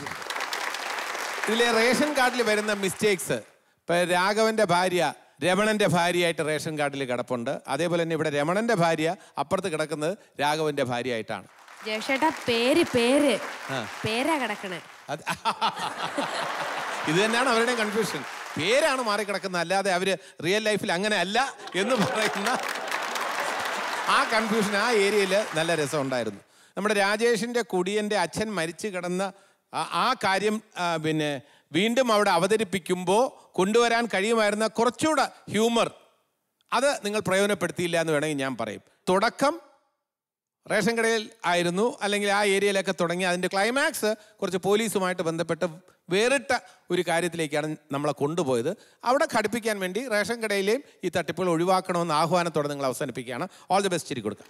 ഇതിലെ റേഷൻ കാർഡിൽ വരുന്ന മിസ്റ്റേക്സ് ഇപ്പം രാഘവന്റെ ഭാര്യ രമണന്റെ ഭാര്യയായിട്ട് റേഷൻ കാർഡിൽ കിടപ്പുണ്ട് അതേപോലെ തന്നെ ഇവിടെ രമണന്റെ ഭാര്യ അപ്പുറത്ത് കിടക്കുന്നത് രാഘവന്റെ ഭാര്യയായിട്ടാണ് ജയഷേട്ടാ പേര് പേര് ആ. പേരാ കിടക്കണേ അത് ഇത് തന്നെയാണ് അവരുടെ കൺഫ്യൂഷൻ പേരാണ് മാറിക്കിടക്കുന്നത് അല്ലാതെ അവര് റിയൽ ലൈഫിൽ അങ്ങനെ അല്ല എന്ന് പറയുന്ന ആ കൺഫ്യൂഷൻ ആ ഏരിയയിൽ നല്ല രസം ഉണ്ടായിരുന്നു നമ്മുടെ രാജേഷിന്റെ കുടിയന്റെ അച്ഛൻ മരിച്ചു കിടന്ന ആ- ആ കാര്യം ആ, പിന്നെ വീണ്ടും അവിടെ അവതരിപ്പിക്കുമ്പോൾ കൊണ്ടുവരാൻ കഴിയുമായിരുന്ന കുറച്ചുകൂടെ ഹ്യൂമർ അത് നിങ്ങൾ പ്രയോജനപ്പെടുത്തിയില്ല എന്ന് വേണമെങ്കിൽ ഞാൻ പറയും തുടക്കം റേഷൻ കടയിൽ ആയിരുന്നു അല്ലെങ്കിൽ ആ ഏരിയയിലൊക്കെ തുടങ്ങി അതിൻ്റെ ക്ലൈമാക്സ് കുറച്ച് പോലീസുമായിട്ട് ബന്ധപ്പെട്ട് വേറിട്ട ഒരു കാര്യത്തിലേക്കാണ് നമ്മളെ കൊണ്ടുപോയത് അവിടെ ഘടിപ്പിക്കാൻ വേണ്ടി റേഷൻ കടയിലെയും ഈ തട്ടിപ്പുകൾ ഒഴിവാക്കണമെന്ന് ആഹ്വാനത്തോടെ നിങ്ങൾ അവസാനിപ്പിക്കുകയാണ് ഓൾ ദി ബെസ്റ്റ് ചിരി കൊടുക്കാം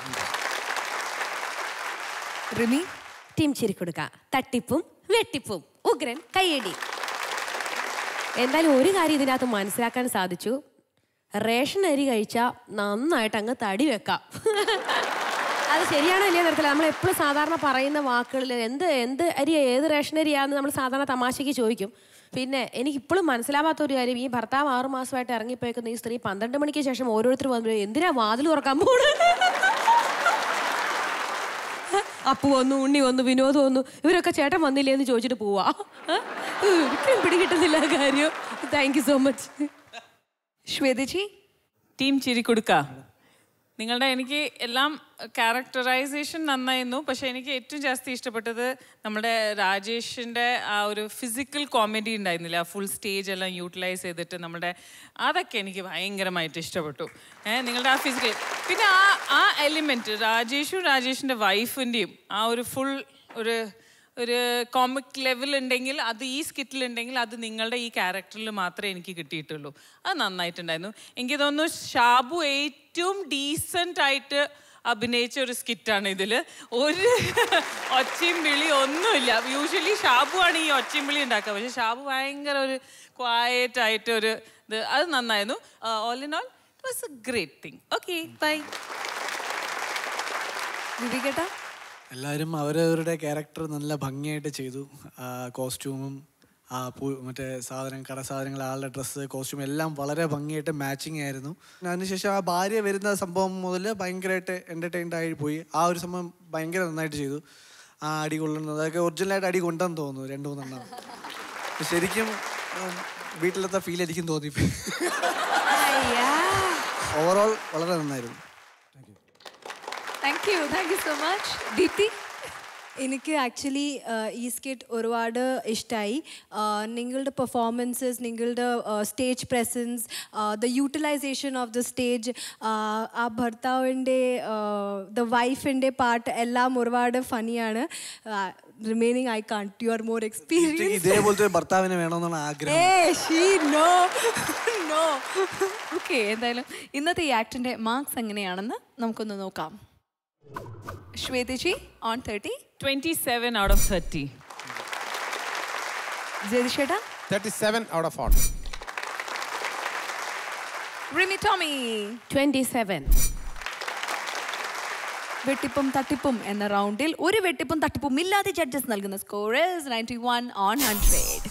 റിമി ടീം ചിരിക്കൊടുക്ക തട്ടിപ്പും വെട്ടിപ്പും ഉഗ്രൻ കയ്യടി എന്തായാലും ഒരു കാര്യം ഇതിനകത്ത് മനസ്സിലാക്കാൻ സാധിച്ചു റേഷൻ അരി കഴിച്ചാൽ നന്നായിട്ട് അങ്ങ് തടി വെക്കാം അത് ശരിയാണോ ഇല്ലയോ നിർത്തില്ല നമ്മൾ എപ്പോഴും സാധാരണ പറയുന്ന വാക്കുകളിൽ എന്ത് എന്ത് അരി ഏത് റേഷൻ അരിയാന്ന് നമ്മൾ സാധാരണ തമാശയ്ക്ക് ചോദിക്കും പിന്നെ എനിക്ക് ഇപ്പോഴും മനസ്സിലാവാത്ത ഒരു കാര്യം ഈ ഭർത്താവ് ആറു മാസമായിട്ട് ഇറങ്ങിപ്പോയേക്കുന്ന ഈ സ്ത്രീ പന്ത്രണ്ട് മണിക്ക് ശേഷം ഓരോരുത്തർ വന്നു എന്തിനാ വാതിൽ തുറക്കാൻ പോണേ അപ്പു വന്നു ഉണ്ണി വന്നു വിനോദ് വന്നു ഇവരൊക്കെ ചേട്ടൻ വന്നില്ലേ എന്ന് ചോദിച്ചിട്ട് പോവാ ഒരിക്കലും പിടികിട്ടുന്നില്ല ആ കാര്യം താങ്ക് യു സോ മച്ച് ശ്വേതജി ടീം ചിരി കൊടുക്ക നിങ്ങളുടെ എനിക്ക് എല്ലാം ക്യാരക്ടറൈസേഷൻ നന്നായിരുന്നു പക്ഷെ എനിക്ക് ഏറ്റവും ജാസ്തി ഇഷ്ടപ്പെട്ടത് നമ്മുടെ രാജേഷിൻ്റെ ആ ഒരു ഫിസിക്കൽ കോമഡി ഉണ്ടായിരുന്നില്ല ആ ഫുൾ സ്റ്റേജ് എല്ലാം യൂട്ടിലൈസ് ചെയ്തിട്ട് നമ്മുടെ അതൊക്കെ എനിക്ക് ഭയങ്കരമായിട്ട് ഇഷ്ടപ്പെട്ടു ഏഹ് നിങ്ങളുടെ ആ ഫിസിക്കൽ പിന്നെ ആ ആ എലിമെൻറ്റ് രാജേഷും രാജേഷിൻ്റെ വൈഫിൻ്റെയും ആ ഒരു ഫുൾ ഒരു ഒരു കോമിക് ലെവൽ ഉണ്ടെങ്കിൽ അത് ഈ സ്കിറ്റിൽ ഉണ്ടെങ്കിൽ അത് നിങ്ങളുടെ ഈ ക്യാരക്ടറിൽ മാത്രമേ എനിക്ക് കിട്ടിയിട്ടുള്ളൂ അത് നന്നായിട്ടുണ്ടായിരുന്നു എനിക്ക് തോന്നുന്നു ഷാബു ഏറ്റവും ഡീസൻ്റ് ആയിട്ട് അഭിനയിച്ച ഒരു സ്കിറ്റാണ് ഇതിൽ ഒരു ഒച്ചയും വിളി ഒന്നുമില്ല യൂഷ്വലി ഷാബു ആണ് ഈ ഒച്ചയും വിളി ഉണ്ടാക്കുക പക്ഷെ ഷാബു ഭയങ്കര ഒരു ക്വയറ്റ് ആയിട്ട് ഒരു ഇത് അത് നന്നായിരുന്നു all in all it was a great thing okay bye വിവികേട്ടാ എല്ലാവരും അവരവരുടെ ക്യാരക്ടർ നല്ല ഭംഗിയായിട്ട് ചെയ്തു കോസ്റ്റ്യൂമും ആ പൂ മറ്റേ സാധനം കട സാധനങ്ങൾ ആളുടെ ഡ്രസ്സ് കോസ്റ്റ്യൂം എല്ലാം വളരെ ഭംഗിയായിട്ട് മാച്ചിങ് ആയിരുന്നു അതിനുശേഷം ആ ഭാര്യ വരുന്ന സംഭവം മുതൽ ഭയങ്കരമായിട്ട് എൻ്റർടൈൻഡ് ആയി പോയി ആ ഒരു സംഭവം ഭയങ്കര നന്നായിട്ട് ചെയ്തു ആ അടി കൊള്ളുന്നത് അതൊക്കെ ഒറിജിനലായിട്ട് അടി കൊണ്ടെന്ന് തോന്നുന്നു രണ്ട് മൂന്നെണ്ണം ശരിക്കും ഉം, വീട്ടിലത്തെ ഫീൽ എനിക്കും തോന്നി ഓവറോൾ വളരെ നന്നായിരുന്നു thank you thank you so much Deepti എനിക്ക് ആക്ച്വലി ഈ സ്കിറ്റ് ഒരുപാട് ഇഷ്ടമായി നിങ്ങളുടെ പെർഫോമൻസസ് നിങ്ങളുടെ stage presence the utilisation of the stage ആ ഭർത്താവിൻ്റെ ദ വൈഫിൻ്റെ പാട്ട് എല്ലാം ഒരുപാട് ഫണിയാണ് remaining I can't you are more എനിക്ക് എക്സ്പീരിയൻസ് ഇതേപോലത്തെ ഒരു ഭർത്താവിനെ വേണമെന്നാണ് ആഗ്രഹം ഏ ഷീ നോ നോ ഓക്കെ എന്തായാലും ഇന്നത്തെ ഈ ആക്ടിന്റെ മാർക്സ് എങ്ങനെയാണെന്ന് നമുക്കൊന്ന് നോക്കാം ശ്വേതജി on thirty twenty seven out of thirty ജയതിഷേട്ടാ thirty seven out of forty Rimi Tomy twenty seven വെട്ടിപ്പും തട്ടിപ്പും എന്ന റൗണ്ടിൽ ഒരു വെട്ടിപ്പും തട്ടിപ്പും ഇല്ലാതെ ജഡ്ജസ് നൽകുന്ന score ninety one on hundred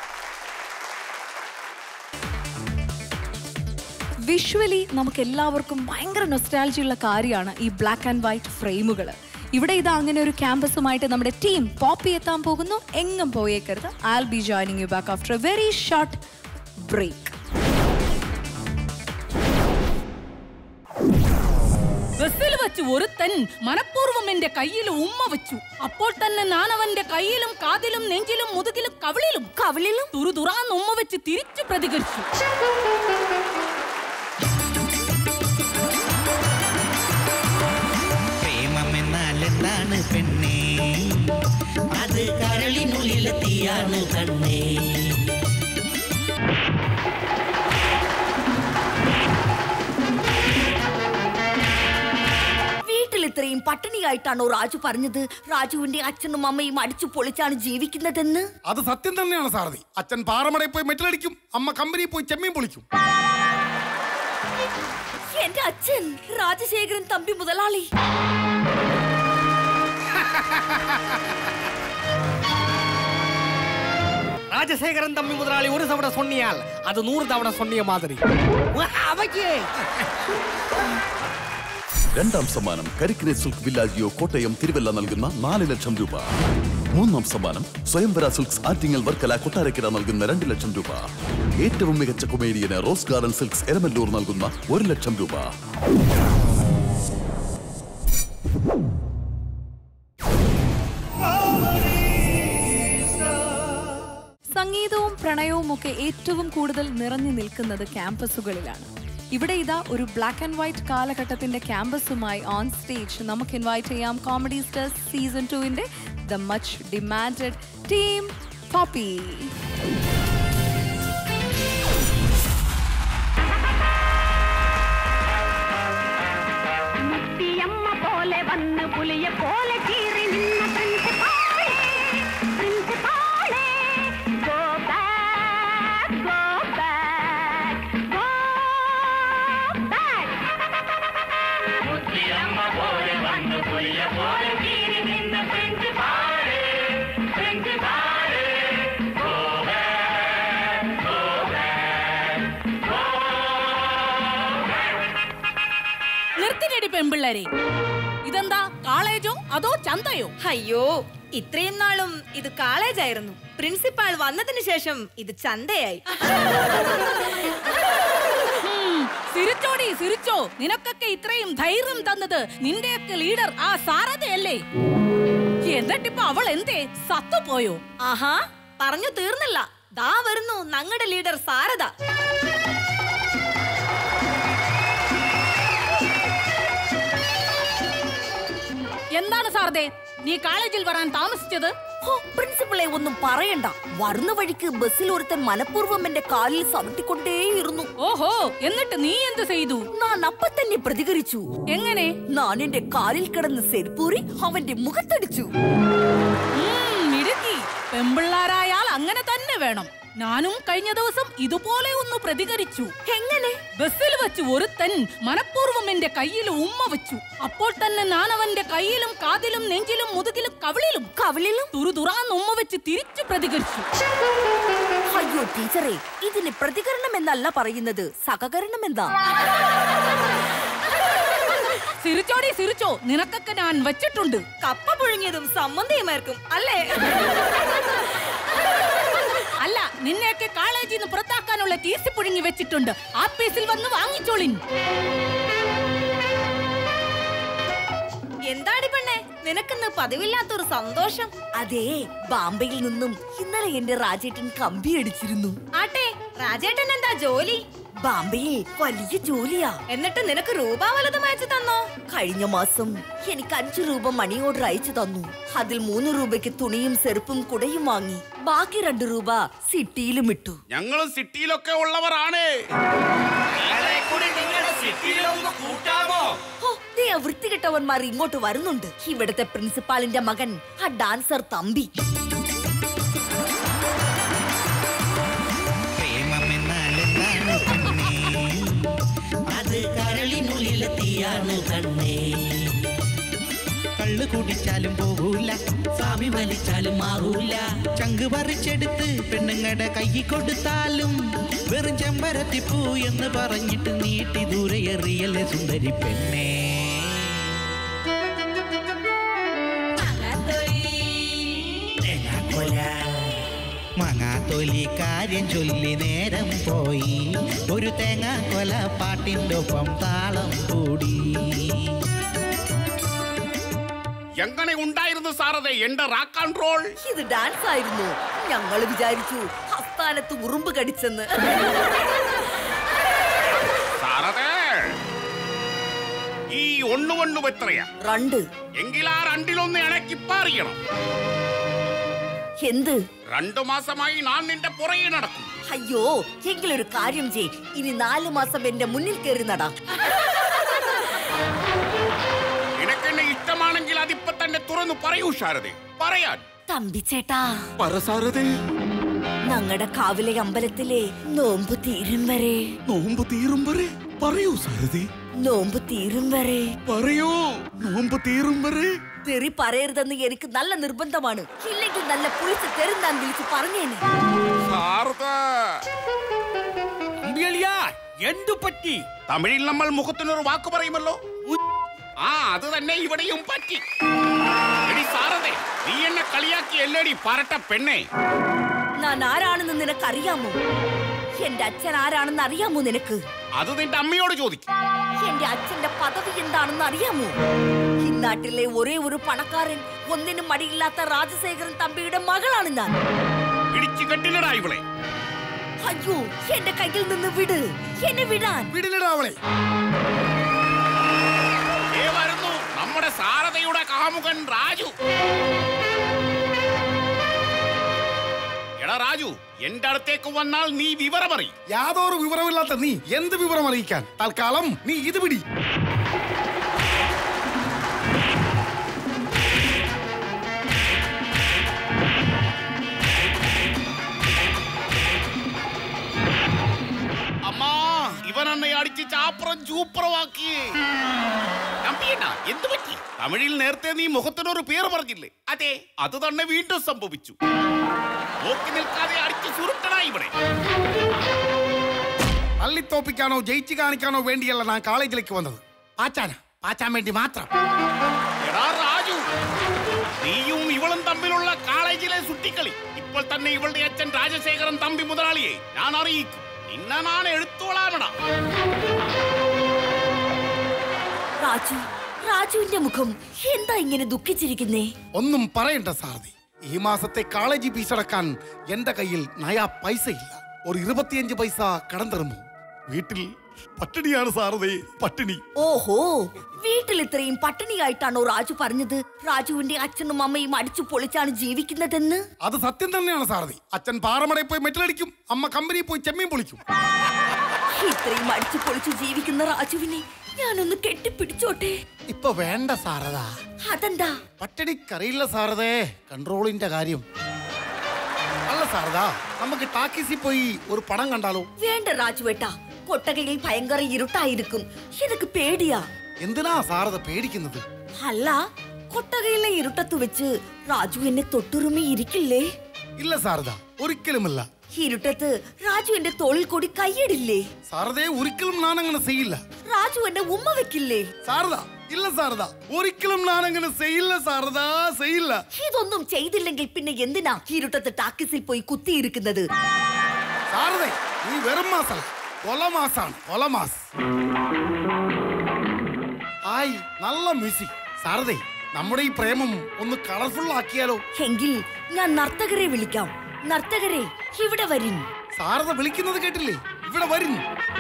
visually നമുക്ക് എല്ലാവർക്കും ഭയങ്കര നൊസ്റ്റാലജി ഉള്ള കാര്യമാണ് ഈ ബ്ലാക്ക് ആൻഡ് വൈറ്റ് ഫ്രെയിമുകൾ ഇവിടെ ഇത് അങ്ങനെ ഒരു ക്യാമ്പസുമായിട്ട് നമ്മുടെ ടീം പോപ്പി എത്താൻ പോകുന്നു എങ്ങും പോയേക്കരുത് I B joining you back after a very short break ബസ്സിൽ വെച്ച് ഒരുത്തൻ മനഃപൂർവ്വം എന്റെ കയ്യിൽ ഉമ്മ വെച്ചു അപ്പോൾ തന്നെ ഞാൻ അവന്റെ കയ്യിലും കാതിലും നെഞ്ചിലും മുതുകിലും കവിളിലും കവിളിലും തുറുതുറാന്ന് ഉമ്മ വെച്ച് തിരിച്ചു പ്രതികരിച്ചു പ്രേമം എന്നാൽ എന്താണ് പെണ്ണേ അത് കരളിനുള്ളിലെ തീയാണ് കണ്ണേ വീട്ടിൽ ഇത്രയും പട്ടിണിയായിട്ടാണോ രാജു പറഞ്ഞത് രാജുവിന്റെ അച്ഛനും അമ്മയും അടിച്ചു പൊളിച്ചാണ് ജീവിക്കുന്നതെന്ന് അത് സത്യം തന്നെയാണ് സാരഥി അച്ഛൻ പാറമടയിൽ പോയി മെറ്റലടിക്കും അമ്മ കമ്പനിയിൽ പോയി ചെമ്മീൻ പൊളിക്കും എന്റെ അച്ഛൻ രാജശേഖരൻ തമ്പി മുതലാളി ராஜசேகரன் தம்பி முதலாளி ஒரு தவணை சொன்னியால் அது நூறு தவணை சொன்னிய மாதிரி അവയ്ക്ക് രണ്ടാം സമ്മാനം കരിക്കിനെ സിൽക്ക് വില്ലാജിയോ കോട്ടയം തിരുവല്ല നൽകുന്ന നാല് ലക്ഷം രൂപ മൂന്നാം സമ്മാനം സ്വയംവര സിൽക്സ് ആറ്റിങ്ങൽ വർക്കല കൊട്ടാരക്കര നൽകുന്ന രണ്ട് ലക്ഷം രൂപ ഏറ്റവും മികച്ച കൊമേഡിയന് റോസ് ഗാർഡൻ സിൽക്സ് എരമല്ലൂർ നൽകുന്ന ഒരു ലക്ഷം രൂപ സംഗീതവും പ്രണയവും ഒക്കെ ഏറ്റവും കൂടുതൽ നിറഞ്ഞു നിൽക്കുന്നത് ക്യാമ്പസുകളിലാണ് ഇവിടെ ഇതാ ഒരു ബ്ലാക്ക് ആൻഡ് വൈറ്റ് കാലഘട്ടത്തിന്റെ ക്യാമ്പസുമായി ഓൺ സ്റ്റേജ് നമുക്ക് ഇൻവൈറ്റ് ചെയ്യാം കോമഡി സ്റ്റാർസ് സീസൺ ടുവിന്റെ the much demanded team Poppy മുത്തിയമ്മ പോലെ വന്ന് പുലിയെ പോലെ കീറി നിന്ന പ്രിൻസിപ്പാളേ പ്രിൻസിപ്പാളേ go back go back go back മുത്തിയമ്മ പോലെ വന്ന് പുലിയെ പോലെ കീറി നിന്ന പ്രിൻസിപ്പാളേ പ്രിൻസിപ്പാളേ go back go back go നിർത്തിനടി പെൺപിള്ളേരെ ഇതെന്താ കാളേജോ അതോ ചന്തയോ അയ്യോ ഇത്രയും നാളും ഇത് കോളേജായിരുന്നു പ്രിൻസിപ്പാൾ വന്നതിന് ശേഷം ഇത് ചന്തയായി ഉം, സിരിച്ചോടി സിരിച്ചോ നിനക്കൊക്കെ ഇത്രയും ധൈര്യം തന്നത് നിന്റെയൊക്കെ ലീഡർ ആ സാരഥയല്ലേ എന്നിട്ടിപ്പോ അവൾ എന്തേ സത്തുപോയോ ആഹാ പറഞ്ഞു തീർന്നില്ല ദാ വരുന്നു ഞങ്ങളുടെ ലീഡർ സാരദ എന്താണ് സാറേ നീ കോളേജിൽ വരാൻ താമസിച്ചത് ഹോ, പ്രിൻസിപ്പളെ ഒന്നും പറയണ്ട വരുന്ന വഴിക്ക് ബസ്സിൽ ഒരുത്തൻ മനഃപൂർവ്വം എന്റെ കാലിൽ ചവിട്ടിക്കൊണ്ടേയിരുന്നു ഓഹോ എന്നിട്ട് നീ എന്ത് ചെയ്തു ഞാൻ അപ്പൊ തന്നെ പ്രതികരിച്ചു എങ്ങനെ ഞാൻ എന്റെ കാലിൽ കിടന്ന് സെരുപ്പൂറി അവന്റെ മുഖത്തടിച്ചു ഉം, മിടുക്കി പെമ്പിള്ളാരായാൽ അങ്ങനെ തന്നെ വേണം ഞാനും കഴിഞ്ഞ ദിവസം ഇതുപോലെ ഒന്ന് പ്രതികരിച്ചു എങ്ങനെ ബസ്സിൽ വെച്ച് ഒരുത്തൻ മനഃപൂർവ്വം എന്റെ കയ്യിൽ ഉമ്മ വെച്ചു അപ്പോൾ തന്നെ ഞാൻ അവന്റെ കയ്യിലും കാതിലും നെഞ്ചിലും മുതുകിലും കവിളിലും കവിളിലും തുറുതുറാന്ന് ഉമ്മ വെച്ച് തിരിച്ചു പ്രതികരിച്ചു അയ്യോ ടീച്ചറെ ഇതിന് പ്രതികരണം എന്നല്ല പറയുന്നത് സഹകരണം എന്താ സിരിച്ചോടി സിരിച്ചോ നിനക്കൊക്കെ ഞാൻ വെച്ചിട്ടുണ്ട് കപ്പ പുഴുങ്ങിയതും സമ്മന്തിയുമായിരിക്കും അല്ലേ അല്ല നിന്നെയൊക്കെ കോളേജിൽ നിന്ന് പുറത്താക്കാനുള്ള ടി സി പുഴുങ്ങി വെച്ചിട്ടുണ്ട് ആപ്പീസിൽ വന്ന് വാങ്ങിച്ചോളിൻ എന്താടി പെണ്ണെ നിനക്കിന്ന് പതിവില്ലാത്തൊരു സന്തോഷം അതെ ബാംബെയിൽ നിന്നും ഇന്നലെ എന്റെ രാജേട്ടൻ കമ്പി അടിച്ചിരുന്നു ആട്ടെ രാജേട്ടൻ എന്താ ജോലി ബാംബെയിൽ വലിയ ജോലിയാ എന്നിട്ട് നിനക്ക് രൂപ വലുതും അയച്ചു തന്നോ കഴിഞ്ഞ മാസം എനിക്ക് അഞ്ചു രൂപ മണി ഓർഡർ അയച്ചു തന്നു അതിൽ മൂന്ന് രൂപയ്ക്ക് തുണിയും സെരുപ്പും കുടയും വാങ്ങി ബാക്കി രണ്ട് രൂപ സിറ്റിയിലും ഇട്ടു ഞങ്ങളും സിറ്റിയിലൊക്കെ ഉള്ളവരാണ് ഹോ, ദേ ആ വൃത്തികെട്ടവന്മാർ ഇങ്ങോട്ട് വരുന്നുണ്ട് ഇവിടുത്തെ പ്രിൻസിപ്പാളിന്റെ മകൻ ആ ഡാൻസർ തമ്പി പ്രേമമെന്നാൽ എന്താണ് പെണ്ണേ അത് കരളിനുള്ളിലെ തീയാണ് കണ്ണേ കള്ളു കുടിച്ചാലും പോകൂല സ്വാമി വലിച്ചാലും മാറൂല ചങ്ക് പറിച്ചെടുത്ത് പെണ്ണുങ്ങളുടെ കൈ കൊടുത്താലും വെറും ചെമ്പരത്തിപ്പൂ എന്ന് പറഞ്ഞിട്ട് നീട്ടി ദൂരെ എറിയല്ലേ സുന്ദരി പെണ്ണേ തേങ്ങാക്കൊല. മാങ്ങാത്തൊലി കാര്യം ചൊല്ലി നേരം പോയി ഒരു തേങ്ങാക്കൊല പാട്ടിൻ്റെ ഒപ്പം താളം കൂടി എങ്ങനെ ഉണ്ടായിരുന്നു സാറതെ എന്റെ റാക്ക് ആൻഡ് റോൾ ഇത് ഡാൻസ് ആയിരുന്നു ഞങ്ങൾ വിചാരിച്ചു ഹസ്താനത്ത് ഉറുമ്പ് കടിച്ചെന്ന് സാറതെ ഈ ഒണ്ണു ഒണ്ണു എത്രയാ രണ്ട് എങ്കിൽ ആ രണ്ടിലൊന്ന് ഇണക്കിപ്പാറിയണം എന്ത് രണ്ടു മാസമായി ഞാൻ നിന്റെ പുറകെ നടക്കും അയ്യോ എങ്കിലൊരു കാര്യം ചെയ് ഇനി നാല് മാസം എന്റെ മുന്നിൽ കയറി നടാ നിനക്കെന്നെ ഇഷ്ടമാണെങ്കിൽ അതിപ്പോ തന്നെ തുറന്നു പറയൂ ശാരദേ പറയാൻ തമ്പി ചേട്ടാ പറ സാരഥേ ഞങ്ങളുടെ കാവിലെ അമ്പലത്തിലെ നോമ്പ് തീരും വരെ നോമ്പ് തീരും വരെ പറയൂ സാരഥി നോമ്പ് തീരും വരെ പറയൂ നോമ്പ് തീരും വരെ തെറി പറയരുതെന്ന് എനിക്ക് നല്ല നിർബന്ധമാണ് ഇല്ലെങ്കിൽ നല്ല പുളിച്ച് തെരുന്നാൻ വിളിച്ച് പറഞ്ഞേനെ ശാരദ എന്തു പറ്റി തമിഴിൽ നമ്മൾ മുഖത്തിനൊരു വാക്ക് പറയുമല്ലോ ആ അത് തന്നെ ഇവിടെയും പറ്റി എടി സാരദേ നീ എന്നെ കളിയാക്കി എല്ലടി പറട്ട പെണ്ണേ ഞാൻ ആരാണെന്ന് നിനക്ക് അറിയാമോ എന്റെ അച്ഛൻ ആരാണെന്ന് അറിയാമോ നിനക്ക് അത് നിന്റെ അമ്മയോട് ചോദിക്കും എന്റെ അച്ഛന്റെ പദവി എന്താണെന്ന് അറിയാമോ ഈ നാട്ടിലെ ഒരേ ഒരു പണക്കാരൻ ഒന്നിനും മടിയില്ലാത്ത രാജശേഖരൻ തമ്പിയുടെ മകളാണ് ഞാൻ ഇടിച്ചു കെട്ടിലടാ ഇവളെ അയ്യോ എന്റെ കയ്യിൽ നിന്ന് വിട് എന്നെ വിടാൻ വിടില്ലടാ അവളെ ഏ വരുന്നു നമ്മുടെ സാരഥയുടെ കാമുകൻ രാജു എടാ രാജു എന്റെ അടുത്തേക്ക് വന്നാൽ നീ വിവരമറി യാതൊരു വിവരമില്ലാത്ത നീ എന്ത് വിവരം അറിയിക്കാൻ തൽക്കാലം നീ ഇത് പിടി അമ്മാ ഇവൻ എന്നെ അടിച്ച് ചാപ്രം ചൂപ്രമാക്കി നമ്പിയണ്ണ എന്ത് പറ്റി തമിഴിൽ നേരത്തെ നീ മുഖത്തിനൊരു പേര് പറഞ്ഞില്ലേ അതെ അത് തന്നെ വീണ്ടും സംഭവിച്ചു നോക്കി നിൽക്കാതെ അടിച്ച് സുരുട്ടടാ ഇവിടെ തള്ളിത്തോപ്പിക്കാനോ ജയിച്ചു കാണിക്കാനോ വേണ്ടിയല്ല ഞാൻ കോളേജിലേക്ക് വന്നത് പാച്ചാന പാച്ചാൻ വേണ്ടി മാത്രം എടാ രാജു നീയും ഇവളും തമ്മിലുള്ള കോളേജിലെ സുട്ടിക്കളി ഇപ്പോൾ തന്നെ ഇവളുടെ അച്ഛൻ രാജശേഖരൻ തമ്പി മുതലാളിയെ ഞാൻ അറിയിക്കും നിന്നെ ഞാൻ എഴുത്തോളാമടാ രാജു രാജുവിന്റെ മുഖം എന്താ ഇങ്ങനെ ദുഃഖിച്ചിരിക്കുന്നേ ഒന്നും പറയണ്ട സാരഥി ഈ മാസത്തെ കോളേജ് ഫീസ് അടക്കാൻ എന്റെ കയ്യിൽ നയാ പൈസ ഇല്ല ഒരു ഇരുപത്തിയഞ്ച് പൈസ കടം തരുമോ വീട്ടിൽ പട്ടിണിയാണ് സാരഥി പട്ടിണി ഓഹോ വീട്ടിൽ ഇത്രയും പട്ടിണിയായിട്ടാണോ രാജു പറഞ്ഞത് രാജുവിന്റെ അച്ഛനും അമ്മയും അടിച്ചു പൊളിച്ചാണ് ജീവിക്കുന്നതെന്ന് അത് സത്യം തന്നെയാണ് സാരഥി അച്ഛൻ പാറമടയിൽ പോയി മെറ്റലടിക്കും അമ്മ കമ്പനിയിൽ പോയി ചെമ്മീൻ പൊളിക്കും ഇത്രയും അടിച്ചു പൊളിച്ചു ജീവിക്കുന്ന രാജുവിനെ ഞാനൊന്ന് കെട്ടിപ്പിടിച്ചോട്ടെ ഇപ്പൊ വേണ്ട സാരദ അതെന്താ പട്ടിണിക്കറിയില്ല സാരദേ കൺട്രോളിന്റെ കാര്യം അല്ല സാരദ നമുക്ക് ടാക്കീസിൽ പോയി ഒരു പടം കണ്ടാലോ വേണ്ട രാജുവേട്ടാ കൊട്ടകയിൽ ഭയങ്കര ഇരുട്ടായിരിക്കും എനിക്ക് പേടിയാ എന്തിനാ സാരദ പേടിക്കുന്നത് അല്ല കൊട്ടകയിലെ ഇരുട്ടത്ത് വെച്ച് രാജു എന്നെ തൊട്ടുറുമി ഇരിക്കില്ലേ ഇല്ല സാരദ ഒരിക്കലുമല്ല ഇരുട്ടത്ത് രാജു എന്റെ തോളിൽ കൂടി കൈയിടില്ലേ സാരദയെ ഒരിക്കലും ഞാൻ അങ്ങനെ ചെയ്യില്ല രാജു എന്നെ ഉമ്മ വെക്കില്ലേ സാരദ ഇല്ല സാരദ ഒരിക്കലും ഞാൻ അങ്ങനെ ചെയ്യില്ല സാരദ ചെയ്യില്ല ഇതൊന്നും ചെയ്തില്ലെങ്കിൽ പിന്നെ എന്തിനാ ഇരുട്ടത്ത് ടാക്കീസിൽ പോയി കുത്തിയിരിക്കുന്നത് സാരദേ നീ വെറും മാസല്ല കൊലമാസാണ് കൊലമാസ് ഹായ് നല്ല മ്യൂസിക് സാരദേ നമ്മുടെ ഈ പ്രേമം ഒന്ന് കളർഫുൾ ആക്കിയാലോ എങ്കിൽ ഞാൻ നർത്തകരെ വിളിക്കാം നർത്തകരെ ഇവിടെ വരിൻ സാരദ വിളിക്കുന്നത് കേട്ടില്ലേ ഇവിടെ വരും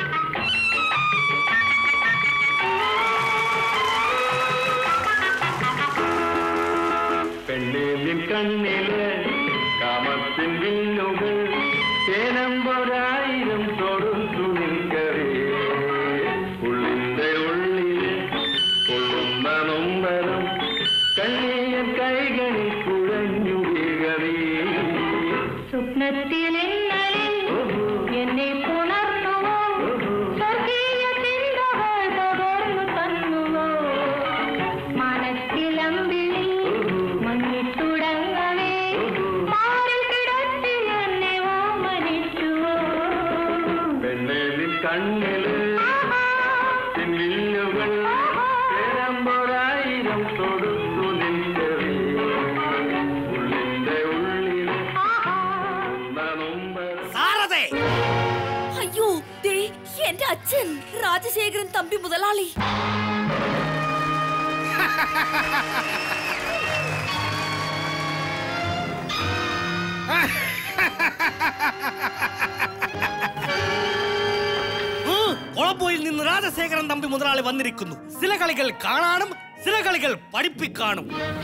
പെണ്ണേ നിൻ കണ്ണില് കാമത്തിൻ വില്ലുകൾ തേനമ്പൊരായിരം തൊടുത്തു നിൽക്കവേ ഉള്ളിന്റെ ഉള്ളില് കൊള്ളുന്ന നൊമ്പരം കണ്ണീർ കൈകളിൽ കുഴഞ്ഞു വീഴവേ സ്വപ്നത്തിൽ ഇന്നലെ എന്നെ പുണർന്നുവോ സ്വർഗീയ ചിന്തകൾ പകർന്നു തന്നുവോ മനസ്സിലമ്പിളി മങ്ങിത്തുടങ്ങവേ മാറിൽ കിടത്തി എന്നെ ഓമനിച്ചുവോ പെണ്ണേ നിൻ കണ്ണില് വില്ലുകൾ തേനമ്പൊരായിരം തൊടുത്തു നിൽക്കവേ ഉള്ളിന്റെ ഉള്ളില് കൊള്ളുന്ന നൊമ്പരം സാരഥേ അയ്യോ ദേ എന്റെ അച്ഛൻ രാജശേഖരൻ തമ്പി മുതലാളി ഉം, കൊളംബോയിൽ നിന്ന് രാജശേഖരൻ തമ്പി മുതലാളി വന്നിരിക്കുന്നു ചില കളികൾ കാണാനും ചില കളികൾ പഠിപ്പിക്കാനും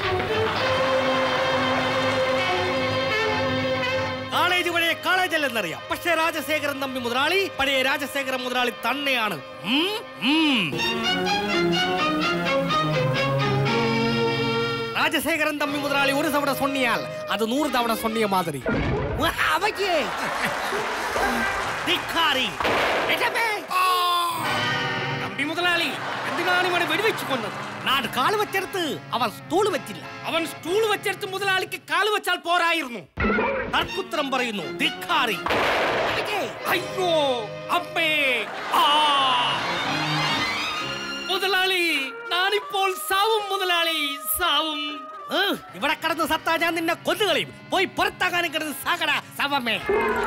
കോളേജ് പഴയ കോളേജ് അല്ലെന്നറിയാം പക്ഷേ രാജശേഖരൻ തമ്പി മുതലാളി പഴയ രാജശേഖരൻ മുതലാളി തന്നെയാണ് ഉം, ഉം. രാജശേഖരൻ തമ്പി മുതലാളി ഒരു തവണ സൊണ്ണിയാൽ അത് നൂറ് തവണ സൊണ്ണിയ മാതിരി ഉവ്വ, അവയ്ക്ക് ധിക്കാരി. രക്ഷപ്പേ. തമ്പി മുതലാളി എന്തിനാണ് ഇവനെ വെടിവെച്ചു കൊന്നത് നാട് കാല് വെച്ചെടുത്ത് അവൻ സ്റ്റൂൾ വെച്ചില്ല അവൻ സ്റ്റൂൾ വെച്ചെടുത്ത് മുതലാളിക്ക് കാല് വെച്ചാൽ പോരായിരുന്നു തർക്കുത്തരം പറയുന്നു ധിക്കാരി അവയ്ക്ക്. അയ്യോ അമ്മേ ആ മുതലാളി ഞാനിപ്പോൾ സാവും മുതലാളി സാവും ഏ, ഇവിടെ കിടന്ന് സത്താ ഞാൻ നിന്നെ കൊന്നുകളയും പോയി പുറത്താകാനും കിടന്ന് സാകട സവമേ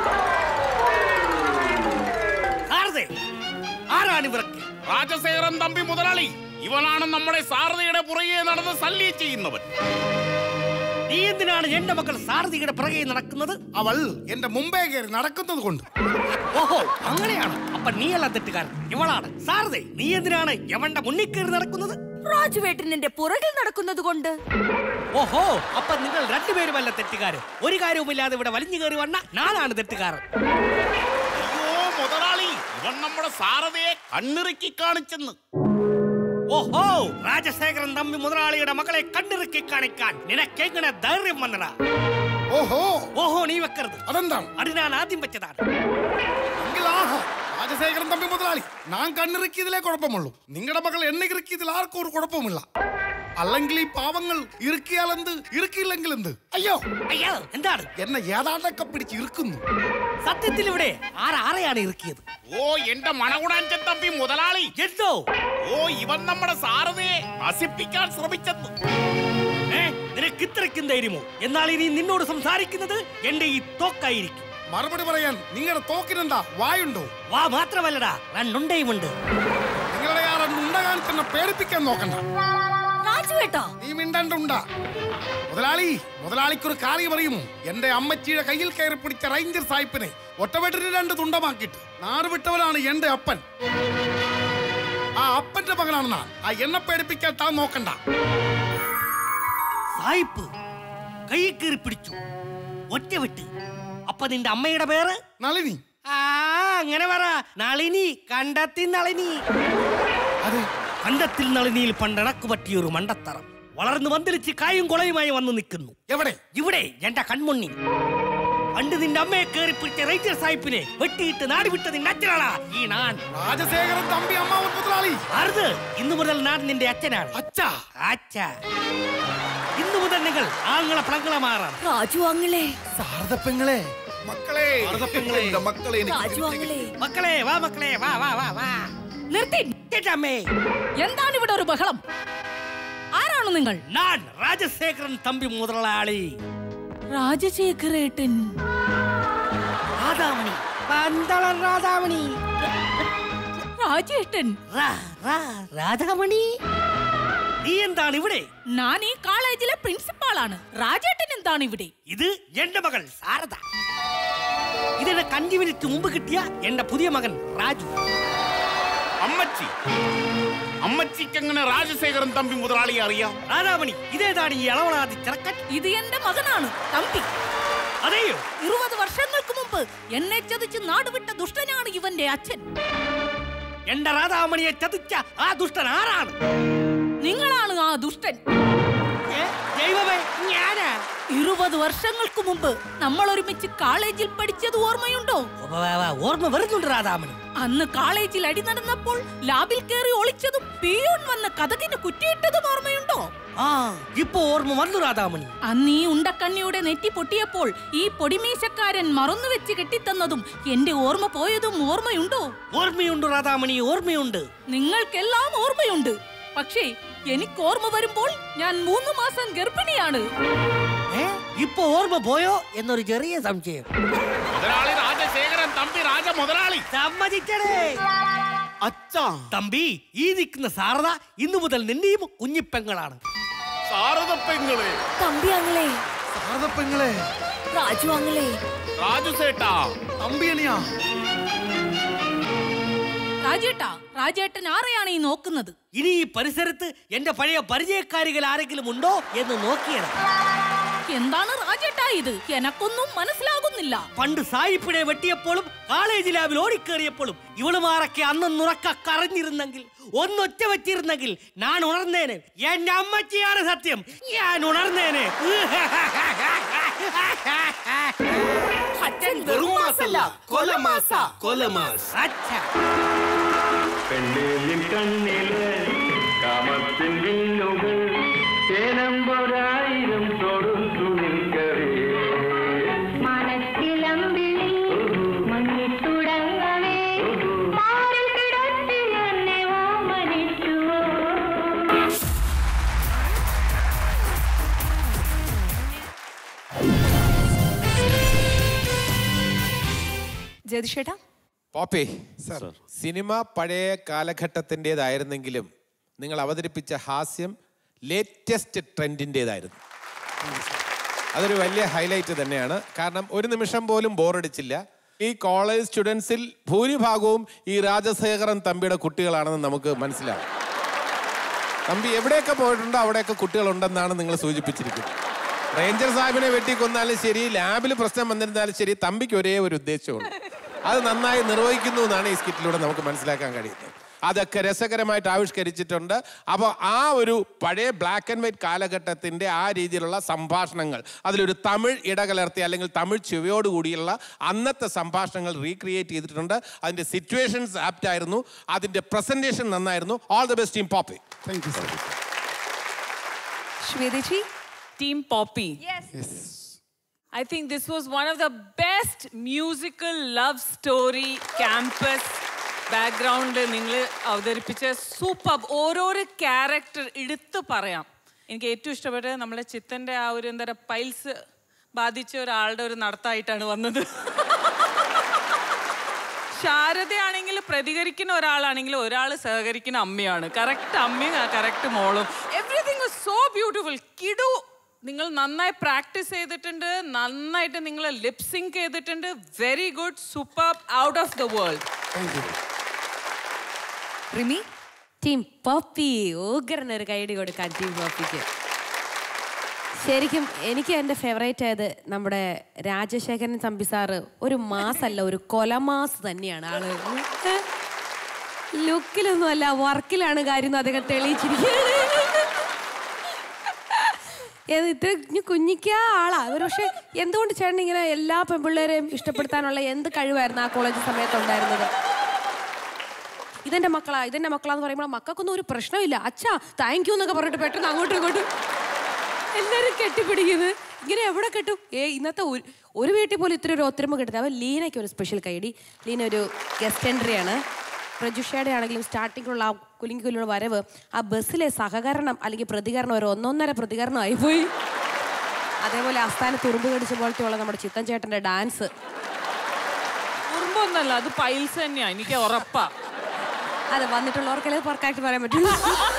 ആരതെ ആരാണ് ഇവർക്ക് രാജശേഖരൻ തമ്പി മുതലാളി ഇവനാണ് നമ്മുടെ സാരഥയുടെ പുറകെ നടന്ന് ശല്യം ചെയ്യുന്നവൻ നീ എന്തിനാണ് എന്റെ മക്കൾ സാരഥിയുടെ പിറകെ നടക്കുന്നത് അവൾ എന്റെ മുമ്പേ കയറി നടക്കുന്നത് കൊണ്ട് ഓഹോ അങ്ങനെയാണ് അപ്പൊ നീയല്ല തെറ്റുകാരൻ ഇവളാണ് സാരഥി നീ എന്തിനാണ് എവന്റെ മുന്നിൽ കയറി നടക്കുന്നത് രാജുവേട്ടനിന്റെ പുറകിൽ നടക്കുന്നത് കൊണ്ട് ഓഹോ അപ്പൊ നിങ്ങൾ രണ്ടുപേരുമല്ല തെറ്റുകാരൻ ഒരു കാര്യവുമില്ലാതെ ഇവിടെ വലിഞ്ഞു കയറി വന്ന ഞാനാണ് തെറ്റുകാരൻ അയ്യോ മുതലാളി ഇവൻ നമ്മുടെ സാരഥയെ കണ്ണിറുക്കി കാണിച്ചെന്ന് ഓഹോ രാജശേഖരൻ തമ്പി മുതലാളിയുടെ മകളെ കണ്ണിറുക്കി കാണിക്കാൻ നിനക്കെങ്ങനെ ധൈര്യം വന്നടാ ഓഹോ ഓഹോ നീ വെക്കരുത് അതെന്താണ് അത് ഞാൻ ആദ്യം വെച്ചതാണ് എങ്കിൽ ആഹാ രാജശേഖരൻ തമ്പി മുതലാളി ഞാൻ കണ്ണിറുക്കിയതിലേ കുഴപ്പമുള്ളൂ നിങ്ങളുടെ മകൾ എന്നെ ഇറുക്കിയതിൽ ആർക്കും ഒരു കുഴപ്പമില്ല അല്ലെങ്കിൽ ഈ പാവങ്ങൾ ഇറുക്കിയാൽ എന്ത് ഇറുക്കിയില്ലെങ്കിൽ എന്ത് അയ്യോ അയ്യോ എന്താണ് എന്നെ ഏതാണ്ടൊക്കെ പിടിച്ച് ഇറുക്കുന്നു സത്യത്തിൽ ഇവിടെ ആരാരെയാണ് ഇറുക്കിയത് ഓ എന്റെ മണകുടാഞ്ചൻ തമ്പി മുതലാളി എന്തോ ഓ ഇവൻ നമ്മുടെ സാരഥയെ നശിപ്പിക്കാൻ ശ്രമിച്ചെന്ന് ഏ, നിനക്ക് ഇത്രയ്ക്കും ധൈര്യമോ എന്നാൽ ഇനി നിന്നോട് സംസാരിക്കുന്നത് എന്റെ ഈ തോക്കായിരിക്കും മറുപടി പറയാൻ നിങ്ങളുടെ തോക്കിനെന്താ വായുണ്ടോ വാ മാത്രമല്ലടാ രണ്ടുണ്ടയുമുണ്ട് നിങ്ങളുടെ ആ രണ്ടുണ്ട കാണിച്ചെന്നെ പേടിപ്പിക്കാൻ നോക്കണ്ട രാജുവേട്ടാ നീ മിണ്ടണ്ട മുതലാളി മുതലാളിക്കൊരു കാര്യം അറിയുമോ എന്റെ അമ്മച്ചിയുടെ കയ്യിൽ കയറി പിടിച്ച റേഞ്ചർ സായിപ്പിനെ ഒറ്റവെട്ടിന് രണ്ട് തുണ്ടമാക്കിയിട്ട് നാട് വിട്ടവനാണ് എന്റെ അപ്പൻ ആ അപ്പന്റെ മകനാണ് ഞാൻ ആ എന്നെ പേടിപ്പിക്കാൻ താൻ നോക്കണ്ട സായിപ്പ് കൈ കയറി പിടിച്ചു ഒറ്റ വിട്ട് അപ്പൊ നിന്റെ അമ്മയുടെ പേര് നളിനി ആ അങ്ങനെ പറ നളിനി കണ്ടത്തി നളിനി അത് കണ്ടത്തിൽ നളിനിയിൽ പണ്ടണക്ക് പറ്റിയ ഒരു മണ്ടത്തറം വളർന്നു വന്തിരിച്ച് കായും കൊളയുമായി വന്ന് നിൽക്കുന്നു എവിടെ ഇവിടെ എന്റെ കൺമുന്നിൽ പണ്ട് നിന്റെ അമ്മയെ കയറി പിടിച്ച റൈറ്റർ സാഹിബിനെ വെട്ടിയിട്ട് നാട് വിട്ട നിന്റെ അച്ഛനാണ് ഈ ഞാൻ രാജശേഖരൻ തമ്പി അമ്മാവൻ മുതലാളി അരുത് ഇന്നു മുതൽ ഞാൻ നിന്റെ അച്ഛനാണ് അച്ഛാ അച്ഛ ഇന്നു മുതൽ നിങ്ങൾ ആങ്ങളെ പ്ലങ്ങളെ മാറാം രാജു അങ്ങളെ സാരഥപ്പെങ്ങളെ മക്കളെ എന്റെ മക്കളെ എനിക്ക് രാജു അങ്ങളെ മക്കളെ വാ മക്കളെ വാ വാ വാ വാ നിർത്തി അമ്മേ എന്താണ് ഇവിടെ ഒരു ബഹളം ആരാണ് നിങ്ങൾ ഞാൻ രാജശേഖരൻ തമ്പി മുതലാളി രാജശേഖരേട്ടൻ രാധാമണി പന്തളം രാധാമണി രാജേട്ടൻ രാധാമണി നീ എന്താണ് ഇവിടെ ഞാൻ ഈ കോളേജിലെ പ്രിൻസിപ്പാളാണ് രാജേട്ടൻ എന്താണ് ഇവിടെ ഇത് എന്റെ മകൾ സാരദ ഇതിന്റെ അഞ്ചു മിനിറ്റ് മുമ്പ് കിട്ടിയ എന്റെ പുതിയ മകൻ രാജു അമ്മച്ചി അമ്മച്ചിക്ക് എങ്ങനെ രാജശേഖരൻ തമ്പി മുതലാളിയെ അറിയാം രാധാമണി ഇതേതാണ് ഈ ഇളവളാതി ചെറുക്കൻ ഇത് എന്റെ മകനാണ് തമ്പി അതെയോ ഇരുപത് വർഷങ്ങൾക്ക് മുമ്പ് എന്നെ ചതിച്ച് നാടുവിട്ട ദുഷ്ടനാണ് ഇവന്റെ അച്ഛൻ എന്റെ രാധാമണിയെ ചതിച്ച ആ ദുഷ്ടൻ ആരാണ് നിങ്ങളാണ് ആ ദുഷ്ടൻ ഏ, ദൈവമേ ഞാനാ ഇരുപത് വർഷങ്ങൾക്ക് മുമ്പ് നമ്മൾ ഒരുമിച്ച് കോളേജിൽ പഠിച്ചത് ഓർമ്മയുണ്ടോ വ- വ- വ- ഓർമ്മ വരുന്നുണ്ട് രാധാമണി അന്ന് കോളേജിൽ അടി നടന്നപ്പോൾ ലാബിൽ കയറി ഒളിച്ചതും പിയൂൺ വന്ന് കഥകിന് കുറ്റിയിട്ടതും ഓർമ്മയുണ്ടോ ആ ഇപ്പൊ ഓർമ്മ വന്നു രാധാമണി അന്ന് ഈ ഉണ്ടക്കണ്ണിയുടെ നെറ്റി പൊട്ടിയപ്പോൾ ഈ പൊടിമീശക്കാരൻ മറന്നു വെച്ച് കെട്ടിത്തന്നതും എന്റെ ഓർമ്മ പോയതും ഓർമ്മയുണ്ടോ ഓർമ്മയുണ്ട് രാധാമണി ഓർമ്മയുണ്ട് നിങ്ങൾക്കെല്ലാം ഓർമ്മയുണ്ട് പക്ഷേ എനിക്ക് ഓർമ്മ വരുമ്പോൾ ഞാൻ മൂന്ന് മാസം ഗർഭിണിയാണ് ഏ ഇപ്പൊ ഓർമ്മ പോയോ എന്നൊരു ചെറിയ സംശയം മുതലാളി രാജശേഖരൻ തമ്പി രാജ മുതലാളി സമ്മതിക്കണേ അച്ഛാ തമ്പി ഈ നിൽക്കുന്ന സാരദ ഇന്നു മുതൽ നിന്റെയും കുഞ്ഞിപ്പെങ്ങളാണ് സാരദ പെങ്ങളെ തമ്പി അങ്ങളെ സാരദ പെങ്ങളെ രാജു അങ്ങളെ രാജു സേട്ടാ തമ്പിയനിയാ രാജേട്ടാ രാജേട്ടൻ ആരെയാണ് ഈ നോക്കുന്നത് ഇനി ഈ പരിസരത്ത് എന്റെ പഴയ പരിചയക്കാരികൾ ആരെങ്കിലും ഉണ്ടോ എന്ന് നോക്കിയത് എന്താണ് രാജേട്ടാ ഇത് എനക്കൊന്നും മനസ്സിലാകുന്നില്ല പണ്ട് സായിപ്പിടെ വെട്ടിയപ്പോഴും കോളേജ് ലാബിൽ ഓടിക്കേറിയപ്പോഴും ഇവളുമാരൊക്കെ അന്ന് നുറക്ക കറഞ്ഞിരുന്നെങ്കിൽ ഒന്നൊറ്റ വെച്ചിരുന്നെങ്കിൽ ഞാൻ ഉണർന്നേനെ എന്റെ അമ്മച്ചിയാണ് സത്യം ഞാൻ ഉണർന്നേനെ അച്ഛൻ വെറും മാസല്ല കൊലമാസ കൊലമാസ് അച്ഛാ പെണ്ണേലിൻ കണ്ണില് കാമത്തിൻ വില്ലുകൾ തേനമ്പൊരായിരം തൊടുത്തു നിൽക്കവേ മനസ്സിലമ്പിളി മങ്ങിത്തുടങ്ങവേ മാറിൽ കിടത്തി എന്നെ ഓമനിച്ചുവോ ജയതിഷേട്ടാ പോപ്പി സിനിമ പഴയ കാലഘട്ടത്തിൻ്റെതായിരുന്നെങ്കിലും നിങ്ങൾ അവതരിപ്പിച്ച ഹാസ്യം ലേറ്റസ്റ്റ് ട്രെൻഡിൻ്റെതായിരുന്നു അതൊരു വലിയ ഹൈലൈറ്റ് തന്നെയാണ് കാരണം ഒരു നിമിഷം പോലും ബോറടിച്ചില്ല ഈ കോളേജ് സ്റ്റുഡൻസിൽ ഭൂരിഭാഗവും ഈ രാജശേഖരൻ തമ്പിയുടെ കുട്ടികളാണെന്ന് നമുക്ക് മനസ്സിലാവും തമ്പി എവിടെയൊക്കെ പോയിട്ടുണ്ടോ അവിടെയൊക്കെ കുട്ടികളുണ്ടെന്നാണ് നിങ്ങൾ സൂചിപ്പിച്ചിരിക്കുന്നത് റേഞ്ചർ സാഹിബിനെ വെട്ടിക്കൊന്നാലും ശരി ലാബിൽ പ്രശ്നം വന്നിരുന്നാലും ശരി തമ്പിക്ക് ഒരേ ഒരു ഉദ്ദേശമുണ്ട് അത് നന്നായി നിർവഹിക്കുന്നു എന്നാണ് ഈ സ്കിറ്റിലൂടെ നമുക്ക് മനസ്സിലാക്കാൻ കഴിയുന്നത് അതൊക്കെ രസകരമായിട്ട് ആവിഷ്കരിച്ചിട്ടുണ്ട് അപ്പോൾ ആ ഒരു പഴയ ബ്ലാക്ക് ആൻഡ് വൈറ്റ് കാലഘട്ടത്തിൻ്റെ ആ രീതിയിലുള്ള സംഭാഷണങ്ങൾ അതിലൊരു തമിഴ് ഇടകലർത്തി അല്ലെങ്കിൽ തമിഴ് ചുവയോട് കൂടിയുള്ള അന്നത്തെ സംഭാഷണങ്ങൾ റീക്രിയേറ്റ് ചെയ്തിട്ടുണ്ട് അതിൻ്റെ സിറ്റുവേഷൻസ് ആപ്റ്റ് ആയിരുന്നു അതിൻ്റെ പ്രസൻറ്റേഷൻ നന്നായിരുന്നു all the best team Poppy thank you sir ശ്വേതേച്ചി Team Poppy. Yes. I think this was one of the best musical love story campus background നിങ്ങൾ അവതരിപ്പിച്ച സൂപ്പർ ഓരോരോ ക്യാരക്ടർ എടുത്തു പറയാം എനിക്ക് ഏറ്റവും ഇഷ്ടപ്പെട്ടത് നമ്മളെ ചിത്തൻ്റെ ആ ഒരു എന്താ പറയുക പൈൽസ് ബാധിച്ച ഒരാളുടെ ഒരു നടത്തായിട്ടാണ് വന്നത് ശാരദയാണെങ്കിൽ പ്രതികരിക്കുന്ന ഒരാളാണെങ്കിൽ ഒരാൾ സഹകരിക്കുന്ന അമ്മയാണ് കറക്റ്റ് അമ്മയും കറക്റ്റ് മോളും എവറിഥിങ് വാസ് സോ ബ്യൂട്ടിഫുൾ കിടു നിങ്ങൾ നന്നായി പ്രാക്ടീസ് ചെയ്തിട്ടുണ്ട് നന്നായിട്ട് നിങ്ങൾ ലിപ്സിങ് ചെയ്തിട്ടുണ്ട് very good super out of the world Rimi team Poppy ഉഗ്രൻ ഒരു കൈഡി കൊടുക്കാൻ ടീം പോപ്പിക്ക് ശരിക്കും എനിക്ക് എൻ്റെ ഫേവറേറ്റ് ആയത് നമ്മുടെ രാജശേഖരൻ തമ്പി സാറ് ഒരു മാസല്ല ഒരു കൊലമാസ് തന്നെയാണ് ആള് ലുക്കിലൊന്നും അല്ല വർക്കിലാണ് കാര്യം എന്ന് അദ്ദേഹം തെളിയിച്ചിരിക്കുന്നത് ഏത് ഇത്ര കുഞ്ഞു കുഞ്ഞിക്ക ആളാ ഒരു പക്ഷെ എന്തുകൊണ്ട് ചേട്ടൻ ഇങ്ങനെ എല്ലാ പെൺപിള്ളേരെയും ഇഷ്ടപ്പെടുത്താനുള്ള എന്ത് കഴിവായിരുന്നു ആ കോളേജ് സമയത്ത് ഉണ്ടായിരുന്നത് ഇതെന്റെ മക്കളാ ഇതെന്റെ മക്കളാന്ന് പറയുമ്പോൾ മക്കൾക്കൊന്നും ഒരു പ്രശ്നമില്ല അച്ഛാ താങ്ക് യു എന്നൊക്കെ പറഞ്ഞിട്ട് പെട്ടെന്ന് അങ്ങോട്ടും ഇങ്ങോട്ടും എല്ലാരും കെട്ടിപ്പിടിക്കുന്നത് ഇങ്ങനെ എവിടെ കെട്ടും ഏ ഇന്നത്തെ ഒരു ഒരു വീട്ടിൽ പോലും ഇത്ര ഒരു ഒത്തൊരുമ കിട്ടുന്നത് അവൻ ലീനയ്ക്ക് ഒരു സ്പെഷ്യൽ കൈഡി ലീന ഒരു ഗസ്റ്റ് എൻട്രി ആണ് പ്രജുഷയുടെ ആണെങ്കിലും സ്റ്റാർട്ടിങ്ങിലുള്ള ആ കുലുങ്ങി കുലിയുള്ള വരവ് ആ ബസ്സിലെ സഹകരണം അല്ലെങ്കിൽ പ്രതികരണം ഒരു ഒന്നൊന്നര പ്രതികരണം ആയിപ്പോയി അതേപോലെ ആസ്ഥാനത്ത് ഉറുമ്പ് കടിച്ച പോലത്തെ ഉള്ള നമ്മുടെ ചിത്തൻ ചേട്ടന്റെ ഡാൻസ് കുറുമ്പൊന്നല്ല അത് പൈൽസ് തന്നെയാ എനിക്ക് ഉറപ്പാ അതെ വന്നിട്ടുള്ളവർക്കല്ലേ പുറക്കായിട്ട് പറയാൻ പറ്റുള്ളൂ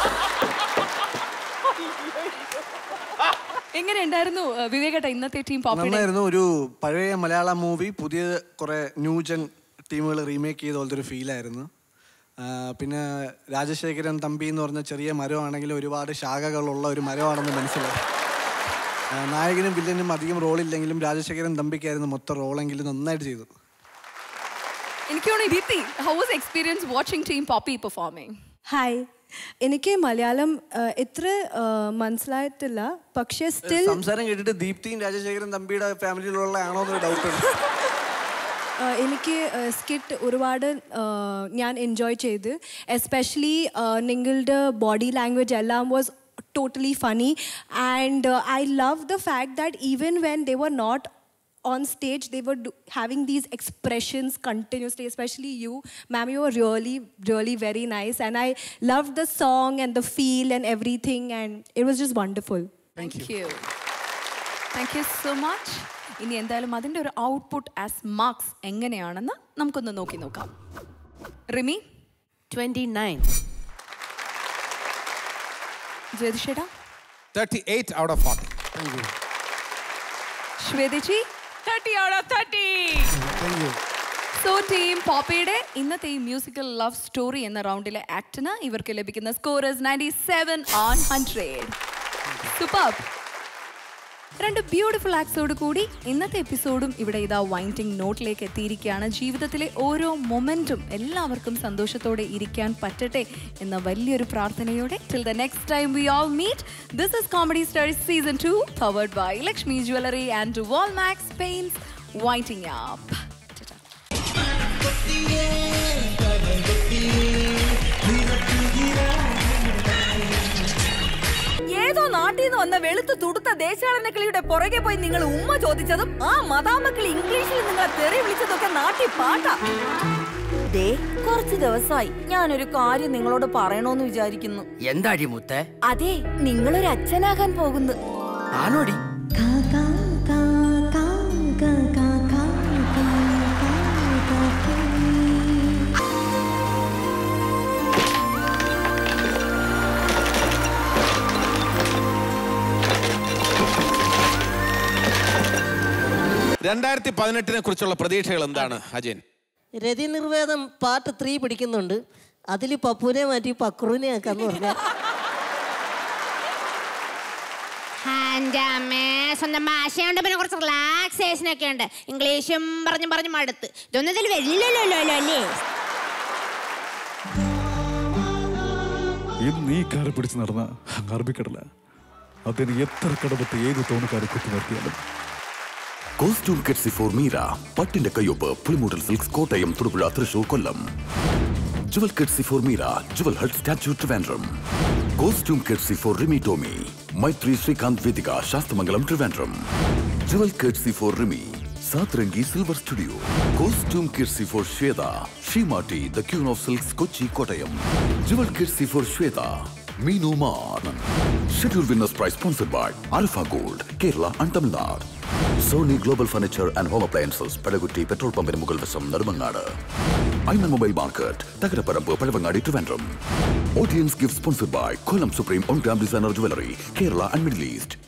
എങ്ങനെ ഉണ്ടായിരുന്നു വിവേകേട്ട ഇന്നത്തെ ടീം പോപ്പിയുടെ നന്നായിരുന്നു ഒരു പഴയ മലയാളം മൂവി പുതിയ കുറെ ന്യൂജൻ ടീമുകൾ റീമേക്ക് ചെയ്ത പോലത്തെ ഒരു ഫീലായിരുന്നു പിന്നെ രാജശേഖരൻ തമ്പി എന്ന് പറഞ്ഞ ചെറിയ മരമാണെങ്കിലും ഒരുപാട് ശാഖകളുള്ള ഒരു മരമാണെന്ന് മനസ്സിലായി ആ, നായകനും വില്ലനും അധികം റോളില്ലെങ്കിലും രാജശേഖരൻ തമ്പിക്കായിരുന്നു മൊത്തം റോളെങ്കിലും നന്നായിട്ട് ചെയ്തു എനിക്ക് തോന്നുന്നു Deepti how was experience watching team Poppy performing hi എനിക്ക് മലയാളം ആ, ഇത്ര ആ, മനസ്സിലായിട്ടില്ല പക്ഷേ സ്റ്റിൽ സംസാരം കേട്ടിട്ട് ദീപ്തിയും രാജശേഖരൻ തമ്പിയുടെ ഫാമിലിയിലുള്ള ആണോ എന്നൊരു ഡൗട്ട് ഉണ്ട് എനിക്ക് സ്കിറ്റ് ഒരുപാട് ആ, ഞാൻ എൻജോയ് ചെയ്ത് എസ്പെഷ്യലി നിങ്ങളുടെ ബോഡി ലാംഗ്വേജ് എല്ലാം was totally funny and I love the fact that even when they were not on stage they were do- having these expressions continuously especially you ma'am you were really really very nice and i loved the song and the feel and everything and it was just wonderful thank you thank you so much ഇനി എന്തായാലും അതിൻ്റെ ഒരു output as marks എങ്ങനെയാണെന്ന് നമുക്കൊന്ന് നോക്കി നോക്കാം Rimi twenty nine ജ്യോതിഷേട്ടാ thirty eight out of forty ശ്വേതജി thirty out of thirty so team പോപ്പയുടെ ഇന്നത്തെ ഈ മ്യൂസിക്കൽ ലവ് സ്റ്റോറി എന്ന റൗണ്ടിലെ ആക്ടിന് ഇവർക്ക് ലഭിക്കുന്ന scorers ninety seven on hundred super രണ്ട് ബ്യൂട്ടിഫുൾ ആക്ട്സോട് കൂടി ഇന്നത്തെ എപ്പിസോഡും ഇവിടെ ഇതാ വൈൻഡിങ് നോട്ടിലേക്ക് എത്തിയിരിക്കുകയാണ് ജീവിതത്തിലെ ഓരോ മൊമെന്റും എല്ലാവർക്കും സന്തോഷത്തോടെ ഇരിക്കാൻ പറ്റട്ടെ എന്ന വലിയൊരു പ്രാർത്ഥനയോടെ till the next time we all meet this is comedy stars season two powered by Lakshmi jewellery and Walmax pains winding up ഏതോ നാട്ടിൽ നിന്ന് വന്ന വെളുത്ത് തുടുത്ത ദേശാടന കിളിയുടെ പുറകെ പോയി നിങ്ങൾ ഉമ്മ ചോദിച്ചതും ആ മതാമക്കൾ ഇംഗ്ലീഷിൽ നിങ്ങളെ തെറി വിളിച്ചതൊക്കെ നാട്ടിൽ പാട്ടാ ദേ കുറച്ച് ദിവസമായി ഞാനൊരു കാര്യം നിങ്ങളോട് പറയണോന്ന് വിചാരിക്കുന്നു എന്താടി മുത്തേ അതെ നിങ്ങളൊരു അച്ഛനാകാൻ പോകുന്നു ആണോടി രണ്ടായിരത്തി പതിനെട്ടിനെ കുറിച്ചുള്ള പ്രതീക്ഷകൾ എന്താണ് അജയൻ രതി നിർവേദം പാർട്ട് ത്രീ പിടിക്കുന്നുണ്ട് അതിൽ പപ്പുനെ മാറ്റി പക്രുവിനെ ആക്കാന്ന് പറഞ്ഞ എൻ്റെ അമ്മേ സ്വന്തം ഭാഷയുണ്ട് പിന്നെ കുറച്ച് റിലാക്സേഷൻ ഒക്കെ ഉണ്ട് ഇംഗ്ലീഷും പറഞ്ഞും പറഞ്ഞും മടുത്ത് ഇതൊന്നും ഇതിൽ വരില്ലല്ലോ അല്ലേ ഇന്ന് ഈ കാറ് പിടിച്ച് നടന്ന അങ്ങ് അറബിക്കടല അതിന് എത്ര കടമത്ത് ഏത് തോണക്കാരെ കുത്തി നിർത്തിയാലും കോസ്റ്റ്യൂം കെറ്റ്സി ഫോർ മീര പട്ടിന്റെ കയ്യൊപ്പ് Pulimoodan silks Kottayam Thodupuzha Thrissur Kollam jewel courtesy for Meera jewel hut statue Trivandrum costume courtesy for Rimi Tomy Maithri Srikanth Vedika Sasthamangalam Trivandrum jewel courtesy for Rimi Satrangi silver studio costume courtesy for Shwetha Seematti the queen of silks Kochi Kottayam jewel courtesy for Shwetha Meenu മാർ schedule winners prize sponsored by alpha gold Kerala and Tamil Nadu Sony global furniture and home appliances Padakutty petrol പമ്പിന് മുകൾ വശം Nedumangad Aiman mobile market Thakarapparambu Pazhavangadi Trivandrum audience gift sponsored by Kollam supreme one gram designer jewellery Kerala and middle east